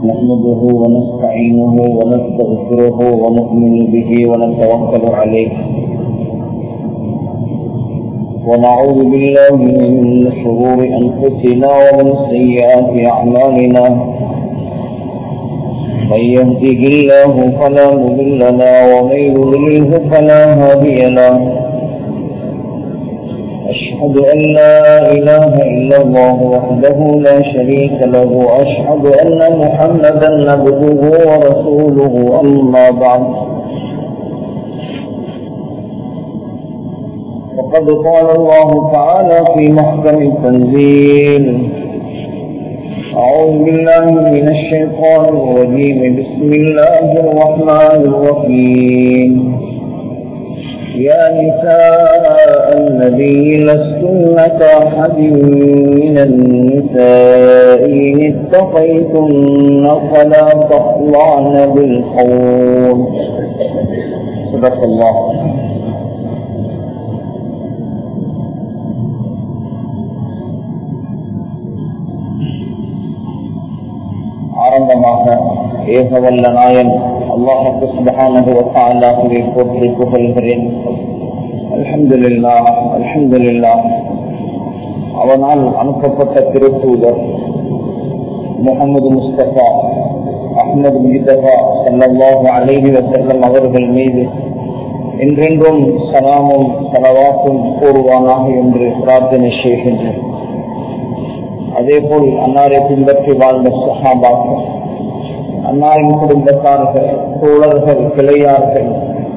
نحمده ونستعينه ونستغفره ونؤمن به ونتوكل عليه ونعوذ بالله من شرور أنفسنا ومن سيئات أعمالنا من يهده الله فلا مضل له ومن يضلله فلا هادي له أشهد أن لا إله إلا الله وحده لا شريك له وأشهد أن محمدا عبده ورسوله أما بعد وقد قال الله تعالى في محكم التنزيل أعوذ بالله من الشيطان الرجيم بسم الله الرحمن الرحيم يا نساء النبي لستن كأحد من النساء إن اتقيتن فلا تخضعن بالقول صدق الله ஆரம்பமாக ஏகவல்ல நாயன் அல்லாஹுக்கு சுபஹானஹு வ தஆலாவை போற்றி புகழ்கிறேன் அல்ஹம்துலில்லாஹ் அல்ஹம்துலில்லாஹ் அவனால் அனுப்பப்பட்ட திருத்தூதர் முகமது முஸ்தபா அஹ்மது முஜிதபா சல்லல்லாஹு அலைஹி வஸல்லம் அவர்கள் மீது என்றென்றும் சலாமும் சலவாத்தும் கூறுவானாக என்று பிரார்த்தனை செய்கின்றேன் அதே போல் அன்னாரை பின்பற்றி வாழ்ந்த சஹாபாக்கள் அன்னாரின் குடும்பத்தார்கள் தோழர்கள் கிளையார்கள்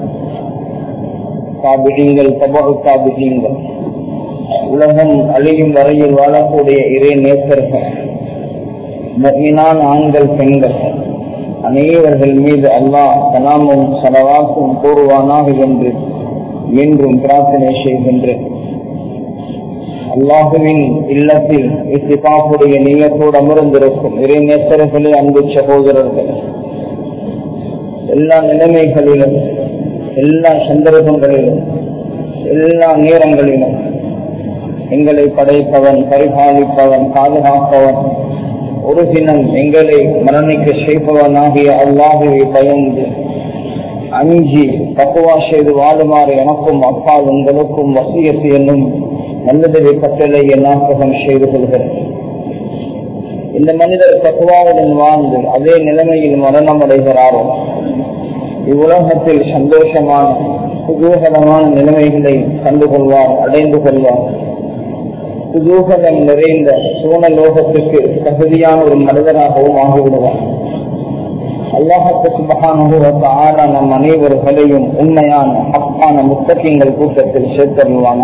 காபிடிங்கள் தபகு காபிடிங்கள் உலகம் அழியும் வரையில் வாழக்கூடிய இறை நேசர்கள் மகினான் ஆண்கள் பெண்கள் அனைவர்கள் மீது அல்லாஹ் சலாமும் சலவாக்கும் கூறுவானாக என்று மீண்டும் பிரார்த்தனை செய்கின்றேன் அல்லாஹுவின் இல்லத்தில் இத்திபாப்புடைய நீயத்தோடு அமர்ந்திருக்கும் இறைநேசர்களே அன்பு சகோதரர்கள் எல்லா நிலைமைகளிலும் எல்லா சந்தர்ப்பங்களிலும் எல்லா நேரங்களிலும் எங்களை படைப்பவன் பரிபாலிப்பவன் பாதுகாப்பவன் ஒரு தினம் எங்களை மரணிக்க செய்பவனாகிய அல்லாஹுவை பயந்து அஞ்சி தக்குவா செய்து வாழுமாறு எனக்கும் அப்பால் உங்களுக்கும் வசியத்து என்னும் நல்லதை கட்டளை ஞாபகம் செய்து கொள்கிறேன் இந்த மனிதர் தக்குவாவுடன் வாழ்ந்து அதே நிலைமையில் மரணம் அடைகிறாரோ இவ்வுலகத்தில் சந்தோஷமான குதூகலமான நிலைமைகளை கண்டுகொள்வார் அடைந்து கொள்வார் குதூகலம் நிறைந்த சூனலோகத்துக்கு தகுதியான ஒரு மனிதராகவும் ஆகிவிடுவார் அல்லாஹத்து சுபகான நம் அனைவர்களையும் உண்மையான அப்பான முத்தக்கியங்கள் கூட்டத்தில் சேர்த்தருவான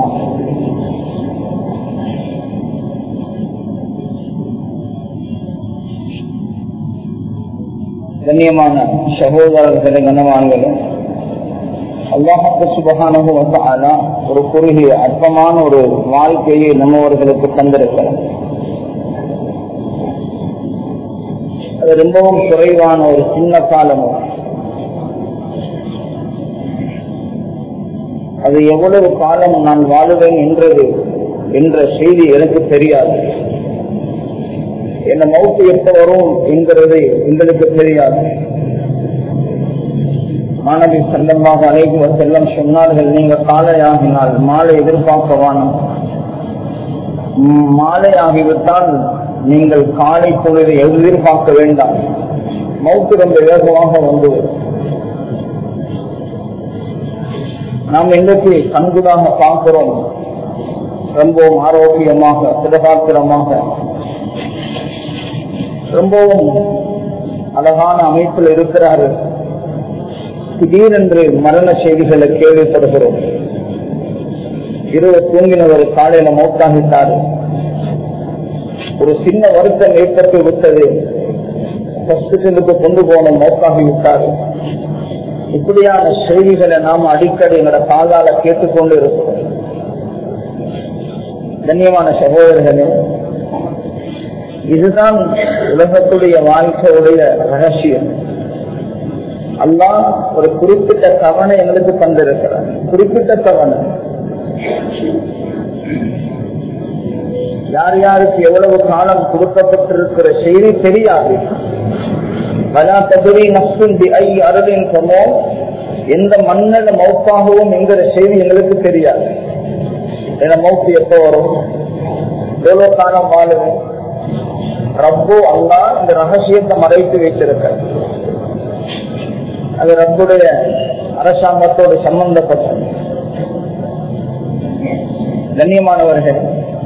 கண்ணியமான சகோதரர்களை கனவான்களே அல்லாஹத்து சுபகான ஒரு குறுகிய அற்பமான ஒரு வாழ்க்கையை நம்மவர்களுக்கு தந்திருக்கிறார் அது ரொம்பவும் குறைவான ஒரு சின்ன காலம் அது எவ்வளவு காலம் நான் வாழுவேன் என்றது என்ற செய்தி எனக்கு தெரியாது என்ன மவுத்து எப்ப வரும் என்கிறது எங்களுக்கு தெரியாது மாணவி செல்லமாக அனைத்து செல்லம் சொன்னார்கள் நீங்க காலையாகினால் மாலை எதிர்பார்க்கவான மாலை ஆகிவிட்டால் நீங்கள் காலை பொழுது எதிர்பார்க்க வேண்டாம் மவுத்து ரொம்ப வேகமாக வந்து நாம் இன்றைக்கு கண்குதாக பார்க்கிறோம் ரொம்பவும் ஆரோக்கியமாக சிறகாத்திரமாக ரொம்பவும் அழகான அமைப்பில் இருக்கிறாரு திடீரென்று மரண செய்திகளை கேள்விப்படுகிறோம் இரவு தூங்கினவர் காலையில மௌத்தாகிட்டாரு ஒரு சின்ன வருத்தம் ஏற்பட்டு விட்டது ஹாஸ்பிட்டலுக்கு கொண்டு போன மௌத்தாகி விட்டாரு இப்படியான செய்திகளை நாம் அடிக்கடி எங்களோட காதால கேட்டுக்கொண்டு இருக்கிறோம் கண்ணியமான சகோதரர்களே இதுதான் உலகத்துடைய வாழ்க்கையுடைய ரகசியம் அல்லாஹ் ஒரு குறிப்பிட்ட தவணை எங்களுக்கு தந்திருக்கிறார் குறிப்பிட்ட தவணை யார் யாருக்கு எவ்வளவு காலம் கொடுக்கப்பட்டிருக்கிற செய்தி தெரியாது வலா தகுதி நப்சும் பி ஐ அருளின் சொன்னோ எந்த மண்ணில மௌப்பாகவும் என்கிற செய்தி எங்களுக்கு தெரியாது என மௌத்து எப்போ வரும் எவ்வளவு காலம் வாழுது ரப்பு அல்லா இந்த ரகசியத்தை மறைத்து வைத்திருக்க அது ரப்புடைய அரசாங்கத்தோடு சம்பந்தப்பட்டது கண்ணியமானவர்கள்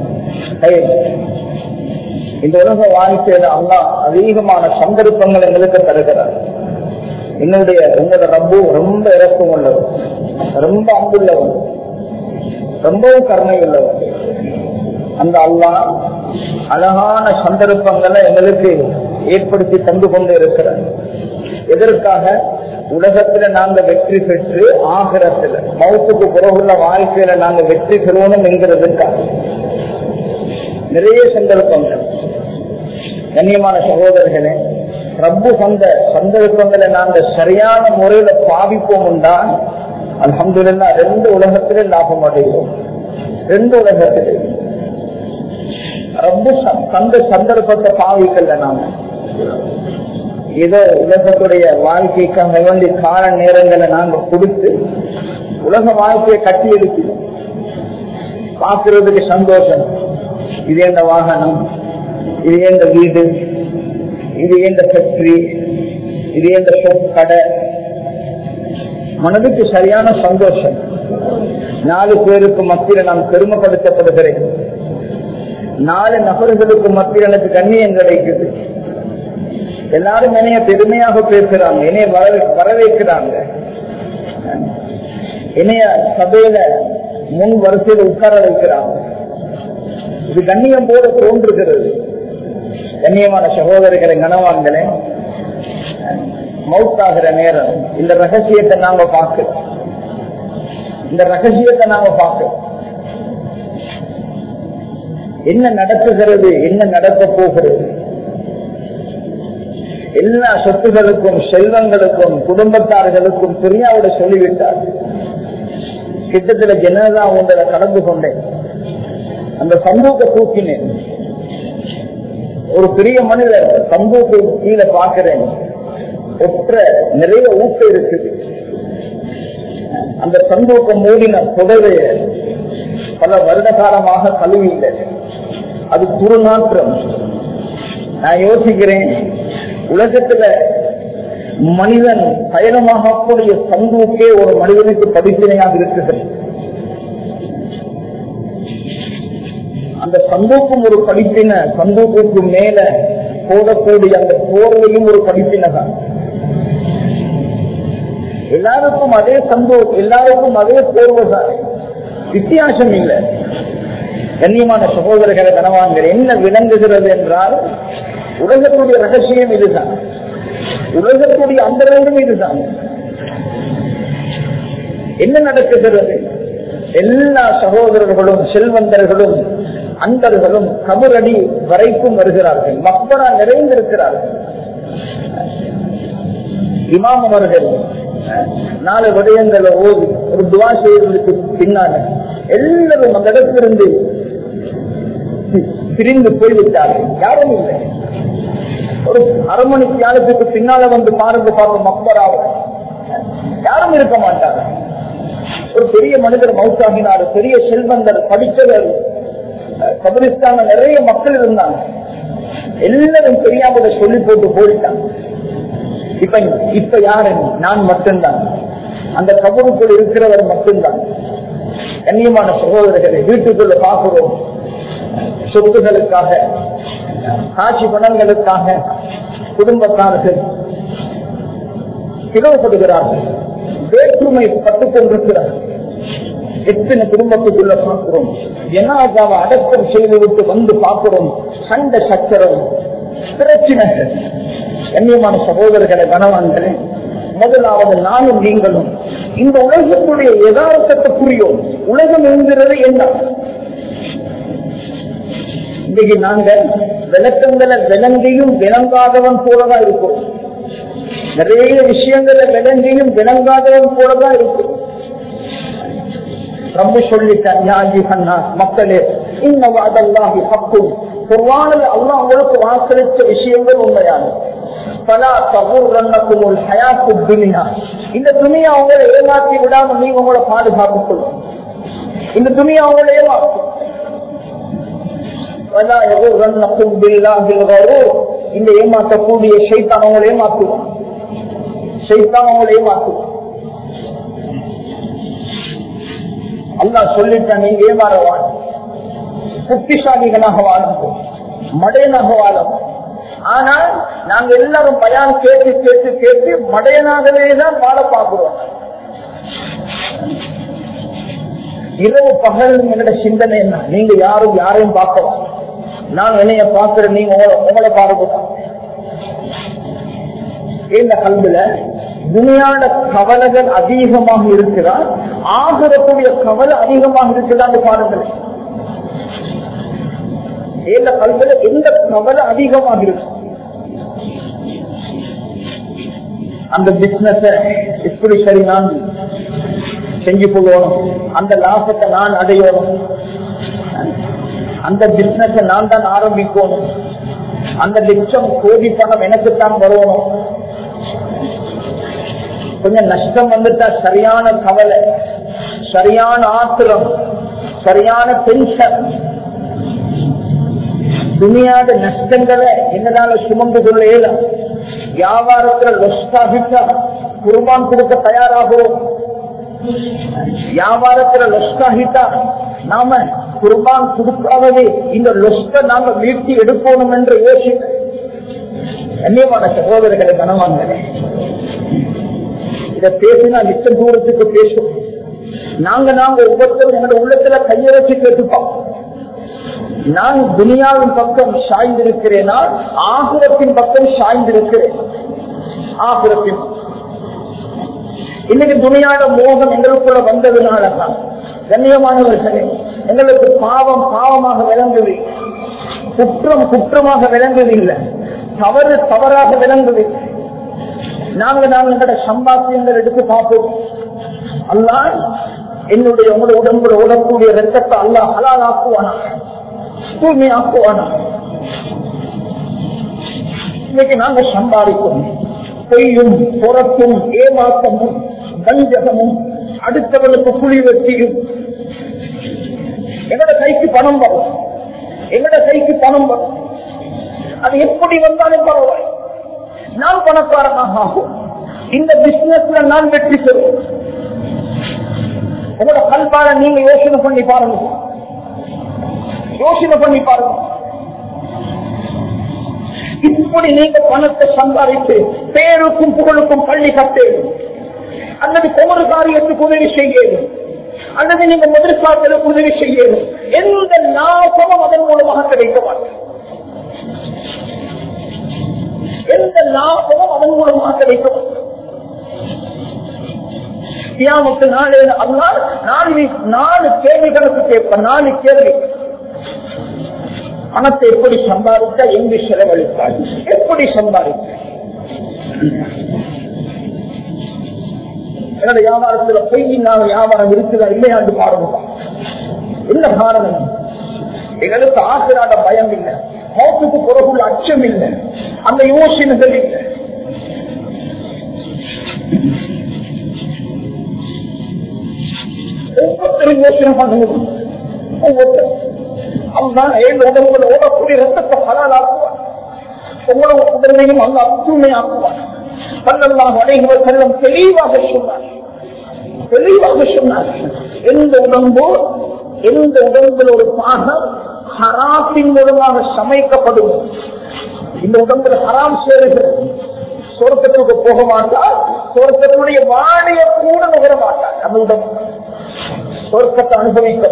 இந்த உலக வாழ்க்கையில அல்லா அதிகமான சந்தர்ப்பங்கள் எங்களுக்கு தருகிறார் என்னுடைய உங்களோட ரப்பு ரொம்ப இறக்கம் உள்ளவர் ரொம்ப அன்புள்ளவர் ரொம்பவும் கருணை உள்ளவர் அந்த அல்லா அழகான சந்தர்ப்பங்களை எங்களுக்கு ஏற்படுத்தி தந்து கொண்டு இருக்கிறார் எதற்காக உலகத்துல நாங்க வெற்றி பெற்று ஆகிரத்துல மௌத்துக்கு பிறகுள்ள வாழ்க்கையில நாங்க வெற்றி பெறுவோம் என்கிறதுக்காக நிறைய சந்தர்ப்பங்கள் கண்ணியமான சகோதரர்களே ரப்பு சந்த சந்தர்ப்பங்களை நாங்க சரியான முறையில பாவிப்போம் தான் அலமதுல்லா ரெண்டு உலகத்திலே லாபம் அடைவோம் ரெண்டு உலகத்திலே ரப்பு சந்த சந்தர்ப்பத்தை பாவிக்கல நாம ஏதோ உலகத்துடைய வாழ்க்கைக்காக வேண்டி கால நேரங்களை நாங்க கொடுத்து உலக வாழ்க்கையை கட்டி எடுக்கிறோம் பார்க்கறதுக்கு சந்தோஷம் இது எந்த வாகனம் இது எந்த வீடு இது எந்த ஃபேக்டரி இது எந்த கடை மனதுக்கு சரியான சந்தோஷம் நாலு பேருக்கு மத்தியில நான் பெருமைப்படுத்தப்படுகிறேன் நாலு நபர்களுக்கு மத்தியில் எனக்கு கண்ணியம் கிடைக்குது எல்லாரும் என்னைய பெருமையாக பேசுறாங்க என்னைய வர வரவேற்கிறாங்க என்னைய சபையில முன் வரிசையில் உட்கார வைக்கிறாங்க இது கண்ணியம் போல தோன்றுகிறது கண்ணியமான சகோதரர்களை கனவான்களே மவுத்தாகிற நேரம் இந்த ரகசியத்தை நாம பார்க்கிறோம் இந்த ரகசியத்தை நாம பார்க்கிறோம் என்ன நடக்குகிறது என்ன நடக்க போகிறது எல்லா சொத்துகளுக்கும் செல்வங்களுக்கும் குடும்பத்தார்களுக்கும் துரியாவோட சொல்லிவிட்டார் கிட்டத்தட்ட ஜனதா ஒன்றை கடந்து கொண்டேன் அந்த சமூக தூக்கினேன் ஒரு பெரிய மனிதர் சமூக கீழே பார்க்கிறேன் ஒற்ற நிறைய ஊக்க இருக்குது அந்த சந்தூக்கம் மூடின புடவைய பல வருட காலமாக கழுவில்லை அது துருநாற்றம் நான் யோசிக்கிறேன் உலகத்துல மனிதன் பயணமாகக்கூடிய சந்தூக்கே ஒரு மனிதனுக்கு படிப்பினையாக இருக்குது அந்த சந்தூக்கும் ஒரு படிப்பின சந்தூக்குக்கு மேல போடக்கூடிய அந்த போர்வையும் ஒரு படிப்பினை தான் எல்லாருக்கும் அதே சந்தோ எல்லாருக்கும் அதே போர்வை தான் வித்தியாசம் இல்லை கண்ணியமான சகோதரர்களை கனவான்கள் என்ன விளங்குகிறது என்றால் உலகத்துடைய ரகசியம் இதுதான் உலகத்துடைய அந்தரங்கம் இதுதான் என்ன நடக்குகிறது எல்லா சகோதரர்களும் செல்வந்தர்களும் அன்பர்களும் கபரடி வரைக்கும் வருகிறார்கள் மக்களா நிறைந்திருக்கிறார்கள் இமாம் அவர்கள் நாலு விடயங்களை ஓதி ஒரு துவா செய்வதற்கு பின்னால எல்லாரும் அந்த இடத்திலிருந்து பிரிந்து போய்விட்டார்கள் யாரும் இல்லை ஒரு அரை மணி தியானத்துக்கு பின்னால வந்து பாருங்க பார்க்கும் மக்பராக யாரும் இருக்க மாட்டாங்க ஒரு பெரிய மனிதர் மவுத்தாகினார் பெரிய செல்வந்தர் படித்தவர் கபிரிஸ்தான நிறைய மக்கள் இருந்தாங்க எல்லாரும் தெரியாம சொல்லி போட்டு போயிட்டாங்க இப்ப இப்ப யாரு நான் மட்டும்தான் அந்த கபருக்குள் இருக்கிறவர் மட்டும்தான் கண்ணியமான சகோதரர்களை வீட்டுக்குள்ள பார்க்கிறோம் சொத்துகளுக்காக காட்சி பணங்களுக்காக குடும்பத்தார்கள் பிளவுபடுகிறார்கள் வேற்றுமை பட்டுக் கொண்டிருக்கிறார் எத்தனை குடும்பத்துக்குள்ள பார்க்கிறோம் ஜனாதாவை அடக்கம் செய்துவிட்டு வந்து பார்க்கிறோம் சண்டை சச்சரம் பிரச்சனைகள் கண்ணியமான சகோதரர்களை கனவான்களே முதலாவது நானும் நீங்களும் இந்த உலகத்துடைய யதார்த்தத்தை புரியும் உலகம் என்கிறது என்ன இன்னைக்கு நாங்க விளக்கங்களை விளங்கியும் விளங்காதவன் போலதான் இருக்கும் நிறைய விஷயங்களை விளங்கியும் விளங்காதவன் போலதான் இருக்கும் ரொம்ப சொல்லிட்டான் யாஜி கண்ணா மக்களே இன்னும் அதெல்லாம் ஹக்கும் குர்வானில் அல்லாஹ் உங்களுக்கு வாக்களித்த விஷயங்கள் உண்மையான பலா தகுரன்னக்கும் ஒரு ஹயாத்து துனியா இந்த துணியா உங்களை ஏமாற்றி விடாம நீங்க உங்களை பாதுகாத்துக் கொள்ளும் இந்த துணியா உங்களை ஏமாற்றும் பலா யகுர்ரன்னக்கும் பில்லாஹில் கரூர். இந்த ஏமாற்றக்கூடிய ஷைத்தான் உங்களை ஏமாற்றுவான் ஷைத்தான் உங்களை ஏமாற்றுவான் அல்லாஹ் சொல்லிட்டான் நீங்க ஏமாறவான் புத்திசாலிகளாக வாழும் மடையனாக வாழும் ஆனால் நாங்க எல்லாரும் பயான் கேட்டு கேட்டு கேட்டு மடையனாகவே தான் வாழ பார்க்கிறோம் இரவு பகல் என்னோட சிந்தனை என்ன நீங்க யாரும் யாரையும் பார்க்கலாம் நான் என்னைய பார்க்கிறேன் நீங்க உங்களை உங்களை பாருங்க இந்த கல்வில துணியான கவலைகள் அதிகமாக இருக்கிறார் ஆகிறக்கூடிய கவலை அதிகமாக இருக்குதான்னு பாருங்கள் இந்த கல்வில எந்த கவலை அதிகமாக இருக்கு அந்த பிசினஸ் இப்படி சரி நான் செஞ்சு போகணும் அந்த லாபத்தை நான் அடையணும் அந்த பிசினஸ் நான் தான் ஆரம்பிக்கணும் அந்த லட்சம் கோடி பணம் எனக்குத்தான் வரணும் கொஞ்சம் நஷ்டம் வந்துட்டா சரியான கவலை சரியான ஆத்திரம் சரியான டென்ஷன் துணியாத நஷ்டங்களை என்னதால சுமந்து கொள்ள இயலும் வியாபாரத்துல லொஸ்டாகிட்டா குர்பான் கொடுக்க தயாராகும் வியாபாரத்துல லொஸ்டாகிட்டா நாம குர்பான் கொடுக்காதவே இந்த லொஸ்ட நாம வீழ்த்தி எடுக்கணும் என்று யோசி கண்ணியமான சகோதரர்களை கனவாங்களே இத பேசினா நிச்சயம் தூரத்துக்கு பேசும் நாங்க நாங்க ஒவ்வொருத்தரும் எங்களோட உள்ளத்துல கையை வச்சு கேட்டுப்போம் நான் துனியாவின் பக்கம் சாய்ந்திருக்கிறேனா ஆகுரத்தின் பக்கம் சாய்ந்திருக்கிறேன் ஆகுரத்தின் இன்னைக்கு துணியாட மோகம் எங்களுக்குள்ள வந்ததுனாலதான் கண்ணியமானவர்களே எங்களுக்கு பாவம் பாவமாக விளங்குது குற்றம் குற்றமாக விளங்குவதில்லை தவறு தவறாக விளங்குவதில்லை நாங்க நாங்க எங்களோட சம்பாத்தியங்கள் எடுத்து பார்ப்போம் அல்லா என்னுடைய உங்களோட உடம்புல ஓடக்கூடிய ரத்தத்தை அல்லா ஹலால் ஆக்குவானா தூய்மை ஆக்குவானா இன்னைக்கு நாங்க சம்பாதிக்கும் பொய்யும் புறத்தும் ஏமாற்றமும் வஞ்சகமும் அடுத்தவனுக்கு புலி வெட்டியும் எங்கட கைக்கு பணம் வரும் எங்கட கைக்கு பணம் வரும் அது எப்படி வந்தாலும் பரவாயில்லை நான் பணக்காரனாக ஆகும் இந்த பிசினஸ்ல நான் வெற்றி பெறுவேன் உங்களோட கல்பால நீங்க யோசனை பண்ணி பாருங்க யோசனை பண்ணி பாருங்க இப்படி நீங்க பணத்தை சம்பாதித்து பேருக்கும் புகழுக்கும் பள்ளி கட்டு அல்லது குமரு காரியத்துக்கு உதவி செய்யணும் அல்லது நீங்க முதற்காலத்திற்கு உதவி செய்யணும் எந்த லாபமும் அதன் மூலமாக கிடைக்க மாட்டேன் எந்த லாபமும் அதன் மூலமாக கிடைக்க மாட்டேன் கியாமத்து நாளே அல்லா நாலு நாலு கேள்விகளுக்கு கேட்ப நாலு கேள்வி பணத்தை எப்படி சம்பாதித்தா எங்கு செலவழித்தாள் எப்படி சம்பாதித்த என்னோட வியாபாரத்துல பொய்யில்லாத வியாபாரம் இருக்குதா இல்லையாண்டு பாருங்க என்ன காரணம் எங்களுக்கு ஆசிராட பயம் இல்லை மௌத்துக்கு பிறகுள்ள அச்சம் இல்லை அந்த யோசனைகள் இல்லை ஒவ்வொருத்தரும் யோசனை பண்ணுங்க ஒவ்வொருத்தரும் அவன்தான் ஏழு உடம்புல ஓடக்கூடிய ரத்தத்தை ஹலாலாக்குவான் உங்களோட உடலையும் அங்க தூய்மையாக்குவான் பல்லெல்லாம் அடைகள் செல்லம் தெளிவாக சொன்னார் தெளிவாக சொன்னார் எந்த உடம்பு எந்த உடம்பில் ஒரு பாகம் ஹராத்தின் மூலமாக சமைக்கப்படும் இந்த உடம்புல ஹராம் சேருகிறது சொர்க்கத்துக்கு போக மாட்டார் சொர்க்கத்துடைய வாணிய கூட நுகர மாட்டார் அந்த உடம்பு சொர்க்கத்தை அனுபவிக்க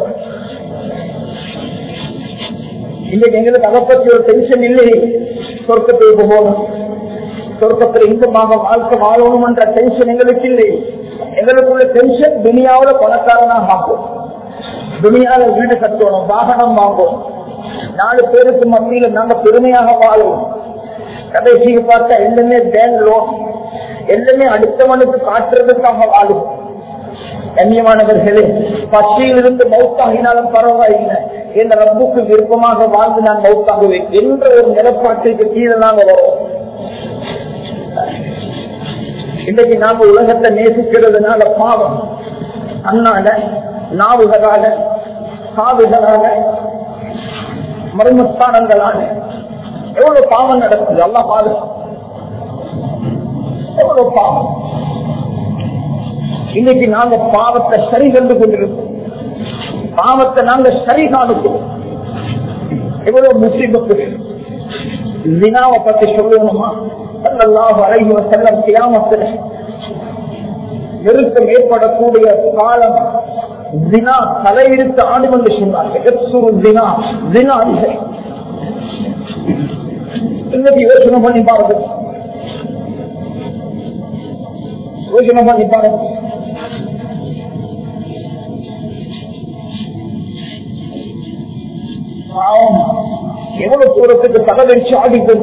இன்னைக்கு எங்களுக்கு அதை பற்றி ஒரு டென்ஷன் இல்லை சொர்க்கத்துக்கு போகணும் சொர்க்கத்தில் இன்பமாக வாழ்க்கை வாழணும் என்ற டென்ஷன் எங்களுக்கு இல்லை எங்களுக்குள்ள டென்ஷன் துனியாவில பணக்காரனாக ஆகும் துனியால வீடு கட்டணும் வாகனம் வாங்கும் நாலு பேருக்கு மத்தியில நாங்க பெருமையாக வாழும் கடைசிக்கு பார்த்தா எல்லாமே பேங்க் லோன் எல்லாமே அடுத்தவனுக்கு காட்டுறதுக்காக வாழும் கண்ணியமானவர்களே பசியிலிருந்து மௌத்தாகினாலும் பரவாயில்லை என் ரப்புக்கு விருப்பமாக வாழ்ந்து நான் மௌத்தாகுவேன் என்ற ஒரு நிலப்பாட்டிற்கு கீழே நாங்க வரோம் இன்னைக்கு நாம உலகத்தை நேசிக்கிறதுனால பாவம் அண்ணால நாவுகளால காதுகளால மர்மஸ்தானங்களால எவ்வளவு பாவம் நடக்குது எல்லாம் பாதுகாப்பு எவ்வளவு பாவம் இன்னைக்கு நாங்க பாவத்தை சரி கண்டு கொண்டிருக்கோம் பாவத்தை நாங்க சரி காணுக்கிறோம் எவ்வளவு முஸ்லிமத்து தினாவை பத்தி சொல்லணுமா சல்லல்லாஹு அலைஹி வஸல்லம் கியாமத்துல நெருக்கம் ஏற்படக்கூடிய காலம் தினா தலைவிரித்து ஆண்டு வந்து சொன்னார்கள் எப்சுரு தினா தினா அதிகை இன்னைக்கு யோசனை பண்ணி பாருங்க யோசனை பண்ணி பாருங்க பாவம் எவ்வளவு தூரத்துக்கு தலைவரிச்சு ஆடிக்கும்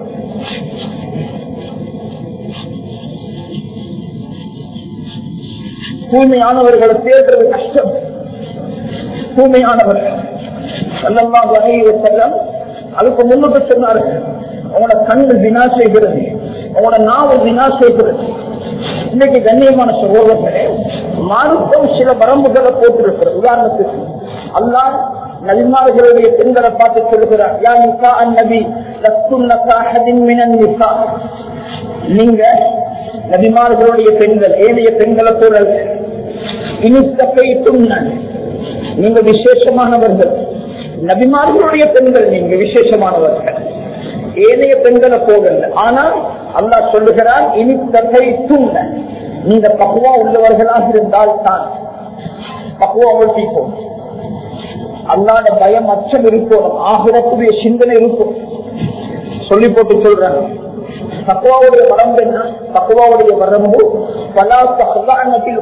தூய்மையானவர்களை தேர்றது கஷ்டம் தூய்மையானவர்கள் செல்லம்மா வகையை செல்லம் அதுக்கு முன்னுக்கு சொன்னார்கள் உங்களோட கண்ணு வினா செய்கிறது உங்களோட நாவு வினா செய்கிறது இன்னைக்கு கண்ணியமான சகோதரர்களே மாறுத்தம் சில வரம்புகளை போட்டிருக்கிறது உதாரணத்துக்கு அல்லாஹ் நபிமார்களுடைய பெண்களை பார்த்து சொல்லுகிறார் யா நிசா அந்நபி லஸ்துன்னகா ஹதின் மினன் நிசா நீங்க நபிமார்களுடைய பெண்கள் ஏனைய பெண்களை போல இனித்தக்கை துண்ணன் நீங்க விசேஷமானவர்கள் நபிமார்களுடைய பெண்கள் நீங்க விசேஷமானவர்கள் ஏனைய பெண்களை போகல ஆனா அல்லாஹ் சொல்லுகிறார் இனித்தக்கை துண்ணன் நீங்க பக்குவா உள்ளவர்களாக இருந்தால் தான் பக்குவா ஒட்டிப்போம் அல்லாத பயம் அச்சம் இருக்கும் ஆகிரத்துடைய சிந்தனை இருக்கும் சொல்லி போட்டு சொல்றாங்க தக்குவாவுடைய வரம்பு என்ன தக்குவாவுடைய வரம்பு பலாத்தில்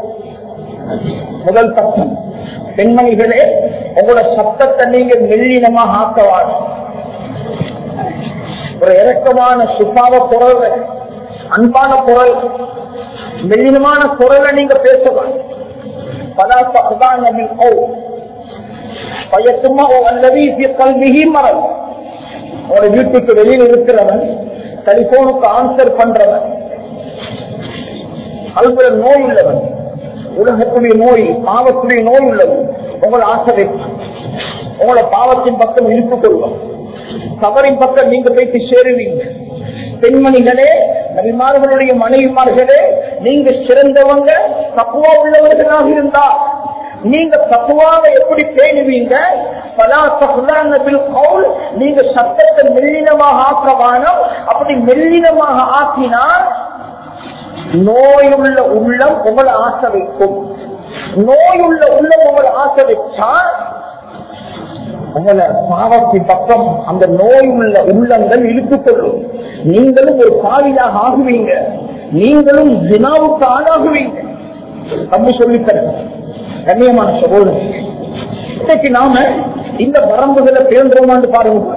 முதல் பக்கம் பெண்மணிகளே உங்களோட சத்தத்தை நீங்க மெல்லினமாக ஆக்கவாடு ஒரு இறக்கமான சுபாவ குரல் அன்பான குரல் மெல்லினமான குரலை நீங்க பேசலாம் பலா பகதான் பயத்துமா அல்லது கல்விகி மரம் ஒரு வீட்டுக்கு வெளியில் இருக்கிறவன் டெலிபோனுக்கு ஆன்சர் பண்றவன் கல்வில நோய் உள்ளவன் உலகத்துடைய நோய் பாவத்துடைய நோய் உள்ளவன் உங்களை ஆசை வைக்கும் உங்களை பாவத்தின் பக்கம் இழுத்துக் கொள்வோம் தவறின் பக்கம் நீங்க போயிட்டு சேருவீங்க பெண்மணிகளே நபிமார்களுடைய மனைவிமார்களே நீங்க சிறந்தவங்க தப்புவா உள்ளவர்களாக இருந்தா நீங்க தப்புவாக எப்படி பேணுவீங்க பலா சகுலானபில் கவுல் நீங்க சத்தத்தை மெல்லினமாக ஆக்கவானம் அப்படி மெல்லினமாக ஆக்கினால் நோயுள்ள உள்ளம் உங்களை ஆசை வைக்கும் நோயுள்ள உள்ளம் உங்களை ஆசை வச்சா உங்களை பாவத்தின் பக்கம் அந்த நோய் உள்ள உள்ளங்கள் இழுத்துக் கொள்ளும் நீங்களும் ஒரு பாவியாக ஆகுவீங்க நீங்களும் தினாவுக்கு ஆளாகுவீங்க அப்படி சொல்லித்தர கண்ணியமான சகோதரர் இன்னைக்கு நாம இந்த வரம்புகளை பேர்ந்தோமான்னு பாருங்க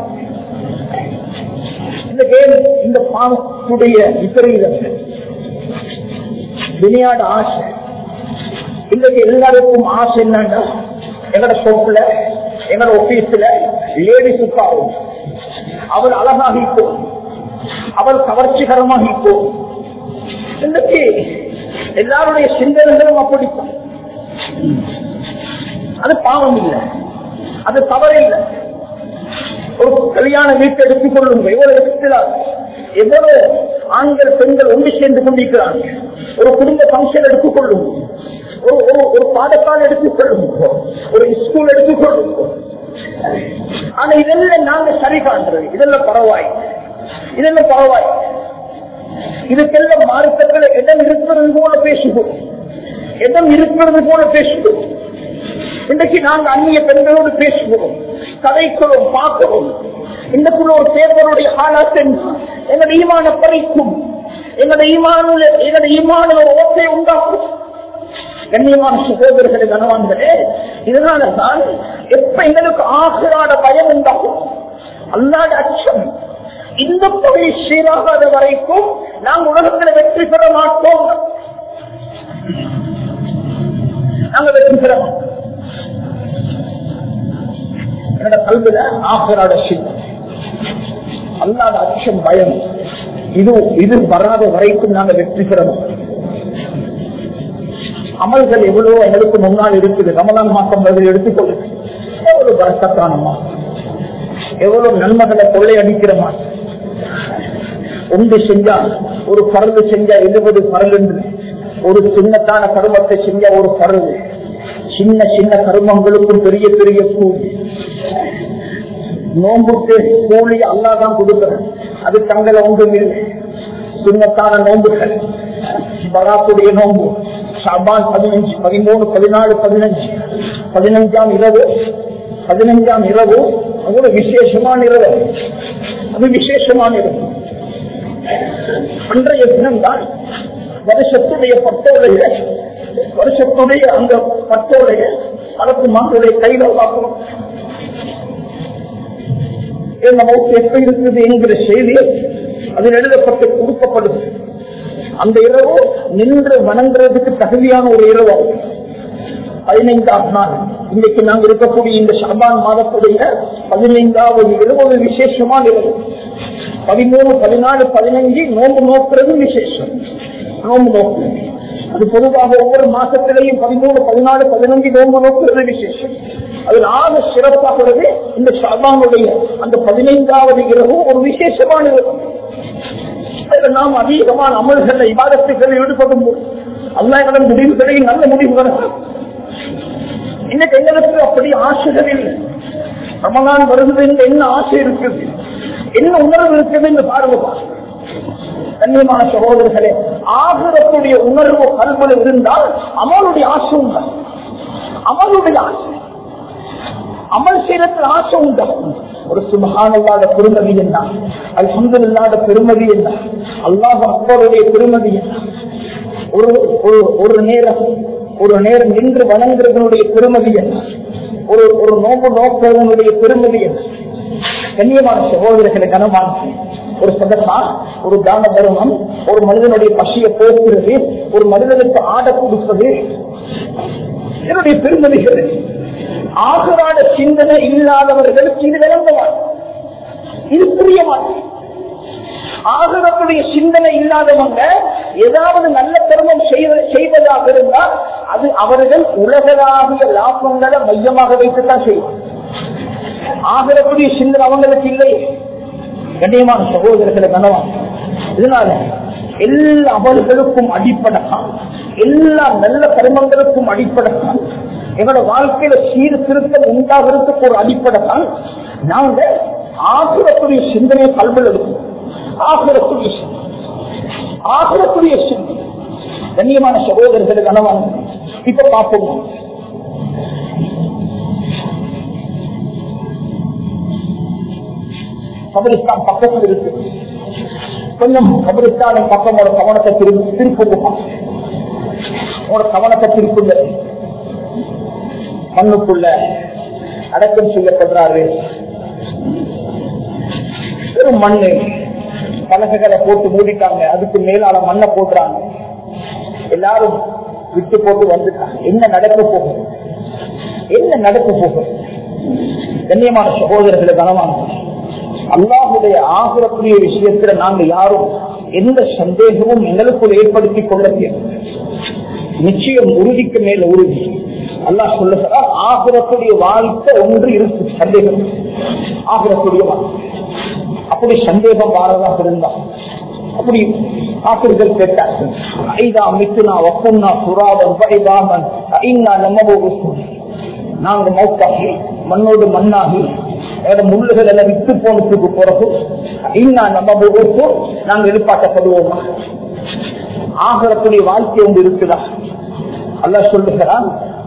இந்த கேம் இந்த பாவத்துடைய விபரீதங்கள் விளையாட ஆசை இன்னைக்கு எல்லாருக்கும் ஆசை என்னன்னா எங்கட ஷோப்ல எங்கட ஆபீஸ்ல லேடிஸ் உட்காரும் அவள் அழகாக இப்போ அவள் கவர்ச்சிகரமாக இப்போ இன்னைக்கு எல்லாருடைய சிந்தனைகளும் அப்படித்தான் அது பாவம் இல்லை அது தவறு இல்லை ஒரு கல்யாண வீட்டை எடுத்துக் கொள்ளுங்க எவ்வளவு எடுத்துலாம் எவ்வளவு ஆண்கள் பெண்கள் ஒன்று சேர்ந்து கொண்டிருக்கிறாங்க ஒரு குடும்ப பங்கன் எடுத்துக் கொள்ளுங்க ஒரு ஒரு ஒரு பாடத்தால் எடுத்துக் கொள்ளுங்க ஒரு ஸ்கூல் எடுத்துக் கொள்ளுங்க ஆனா இதெல்லாம் நாங்க சரி காண்றது இதெல்லாம் பரவாய் இதெல்லாம் பரவாய் இதுக்கெல்லாம் மார்க்கத்தில் இடம் இருக்கிறது போல பேசுவோம் இடம் இருக்கிறது போல பேசுவோம் இன்றைக்கு நாங்க அந்நிய பெண்களோடு பேசுகிறோம் கதைக்கிறோம் பார்க்கிறோம் இன்றைக்குள்ள ஒரு பேப்பருடைய ஆளாசன் எங்களோட ஈமான பறிக்கும் எங்களோட ஈமானுல எங்களோட ஈமானுல ஒரு ஓசை உண்டாக்கும் கண்ணியமான சகோதரர்களை கனவான்களே இதனால தான் எப்ப எங்களுக்கு ஆசிராட பயம் உண்டாகும் அல்லாத அச்சம் இந்த பகுதி சீராகாத வரைக்கும் நாம் உலகத்தில் வெற்றி பெற மாட்டோம் நாங்க வெற்றி பெற மாட்டோம் என்னோட கல்வில ஆசிராட சின்னம் அல்லாத அச்சம் பயம் இது இது வராத வரைக்கும் நாங்க வெற்றி பெறணும் அமல்கள் எவ்வளவோ எங்களுக்கு முன்னால் இருக்குது ரமலான் மாசம் வருது எடுத்துக்கொள்ளுங்க எவ்வளவு பரக்கத்தான மாசம் எவ்வளவு நன்மைகளை கொள்ளையடிக்கிற மாசம் ஒன்று செஞ்சா ஒரு பரந்து செஞ்சா எழுபது பரல் என்று ஒரு சின்னத்தான கருமத்தை செஞ்சா ஒரு பரல் சின்ன சின்ன கருமங்களுக்கும் பெரிய பெரிய கூலி நோம்புக்கு கூலி அல்லாதான் கொடுக்கிறான் அது தங்களை ஒன்றும் இல்லை சின்னத்தான நோம்புகள் பராத்துடைய நோம்பு ஷாபான் பதினஞ்சு பதிமூணு பதினாலு பதினஞ்சு பதினஞ்சாம் இரவு பதினஞ்சாம் இரவு அது ஒரு விசேஷமான இரவு அது விசேஷமான இரவு அன்றைய தினம்தான் வருஷத்துடைய பட்டோடைய வருஷத்துடைய அந்த பட்டோடைய பலத்து மாதத்துடைய கையில பார்க்கணும் நமக்கு எப்ப இருக்குது என்கிற செய்தி அதில் எழுதப்பட்டு கொடுக்கப்படுது அந்த இரவு நின்று வணங்குறதுக்கு தகுதியான ஒரு இரவு பதினைந்தாம் நாள் இன்னைக்கு நாங்கள் இருக்கக்கூடிய இந்த ஷாபான் மாதத்துடைய பதினைந்தாவது இரவு விசேஷமான இரவு பதிமூணு பதினாலு பதினஞ்சு நோம்பு நோக்குறது விசேஷம் நோம்பு நோக்கு அது பொதுவாக ஒவ்வொரு மாசத்திலையும் பதிமூணு பதினாலு பதினஞ்சு நோம்பு நோக்குறது விசேஷம் அதில் ஆக சிறப்பாகிறது இந்த ஷாபானுடைய அந்த பதினைந்தாவது இரவு ஒரு விசேஷமான இரவு அதில் நாம் அதிகமான அமல்களை விவாதத்துகளை ஈடுபடும் போது அல்லாஹிடம் முடிவுகளை நல்ல முடிவுகள் இன்னைக்கு எங்களுக்கு அப்படி ஆசைகள் இல்லை ரமலான் வருகிறது என்று என்ன ஆசை இருக்குது என்ன உணர்வு இருக்குது என்று பாருங்க கண்ணியமான சகோதரர்களே ஆகிரத்துடைய உணர்வு கல்வியில் இருந்தால் அமலுடைய ஆசை உண்டு அமலுடைய ஆசை அமல் செய்யறதுல ஆசை உண்டு ஒரு சுபகான் இல்லாத பெருமதி என்ன அல்ஹம்து இல்லாத பெருமதி என்ன அல்லாஹ் அக்கருடைய பெருமதி என்ன ஒரு ஒரு நேரம் ஒரு நேரம் நின்று வணங்குறதனுடைய பெருமதி என்ன ஒரு ஒரு நோம்பு நோக்குறதனுடைய பெருமதி என்ன கண்ணியமான சகோதரர்களை கனமான ஒரு சதமா ஒரு தான தர்மம் ஒரு மனிதனுடைய பசியை போக்குறது ஒரு மனிதனுக்கு ஆட கொடுப்பது இதனுடைய பெருமதிகள் ஆகுராட சிந்தனை இல்லாதவர்களுக்கு இது விளங்குவார் இது புரிய மாட்டேன் ஆகக்கூடிய சிந்தனை இல்லாதவங்க ஏதாவது நல்ல தர்மம் செய்வதாக இருந்தால் அது அவர்கள் உலகளாவிய லாபங்களை மையமாக வைத்துத்தான் செய்வார் ஆகக்கூடிய சிந்தனை அவங்களுக்கு இல்லை கண்ணியமான சகோதரர்களை கனவான் இதனால எல்லா அமல்களுக்கும் அடிப்படைதான் எல்லா நல்ல கர்மங்களுக்கும் அடிப்படைதான் எங்களோட வாழ்க்கையில சீர்திருத்தம் உண்டாகிறதுக்கு ஒரு அடிப்படை தான் நாங்க ஆசிரக்கூடிய சிந்தனையை கல்வியில் எடுக்கும் ஆசிரக்கூடிய ஆசிரக்கூடிய சிந்தனை கண்ணியமான சகோதரர்கள் கனவான இப்ப பார்ப்போம் கபரிஸ்தான் பக்கத்தில் இருக்கு கொஞ்சம் கபரிஸ்தானின் பக்கம் ஒரு கவனத்தை திருப்பி திருப்புமா ஒரு கவனத்தை திருப்புங்க மண்ணுக்குள்ள அடக்கம் செய்யப்படுறாரு ஒரு மண்ணு பலகைகளை போட்டு மூடிட்டாங்க அதுக்கு மேலான மண்ணை போடுறாங்க எல்லாரும் விட்டு போட்டு வந்துட்டாங்க என்ன நடக்க போகும் என்ன நடக்க போகும் கண்ணியமான சகோதரர்களை கனவாங்க அல்லாஹுடைய ஆகக்கூடிய விஷயத்துல நாங்க யாரும் எந்த சந்தேகமும் எங்களுக்குள் ஏற்படுத்திக் கொள்ள நிச்சயம் உறுதிக்கு மேல உறுதி அல்லாஹ் சொல்லுகிறா ஆகுறக்கூடிய வாழ்க்கை ஒன்று இருக்கு சந்தேகம் ஆகுறக்கூடிய வாழ்க்கை அப்படி சந்தேகம் வாரதாக இருந்தா அப்படி ஆசிரியர்கள் கேட்டார்கள் ஐதா மித்துனா வக்குன்னா சுராவன் வைதாமன் ஐநா நம்ம நாங்க மௌத்தாகி மண்ணோடு மண்ணாகி முள்ளுகள் எல்லாம் விட்டு போனதுக்கு பிறகு ஐநா நம்ம நாங்க எதிர்பார்க்கப்படுவோமா ஆகக்கூடிய வாழ்க்கை ஒன்று இருக்குதா அல்ல சொல்லுகிறான்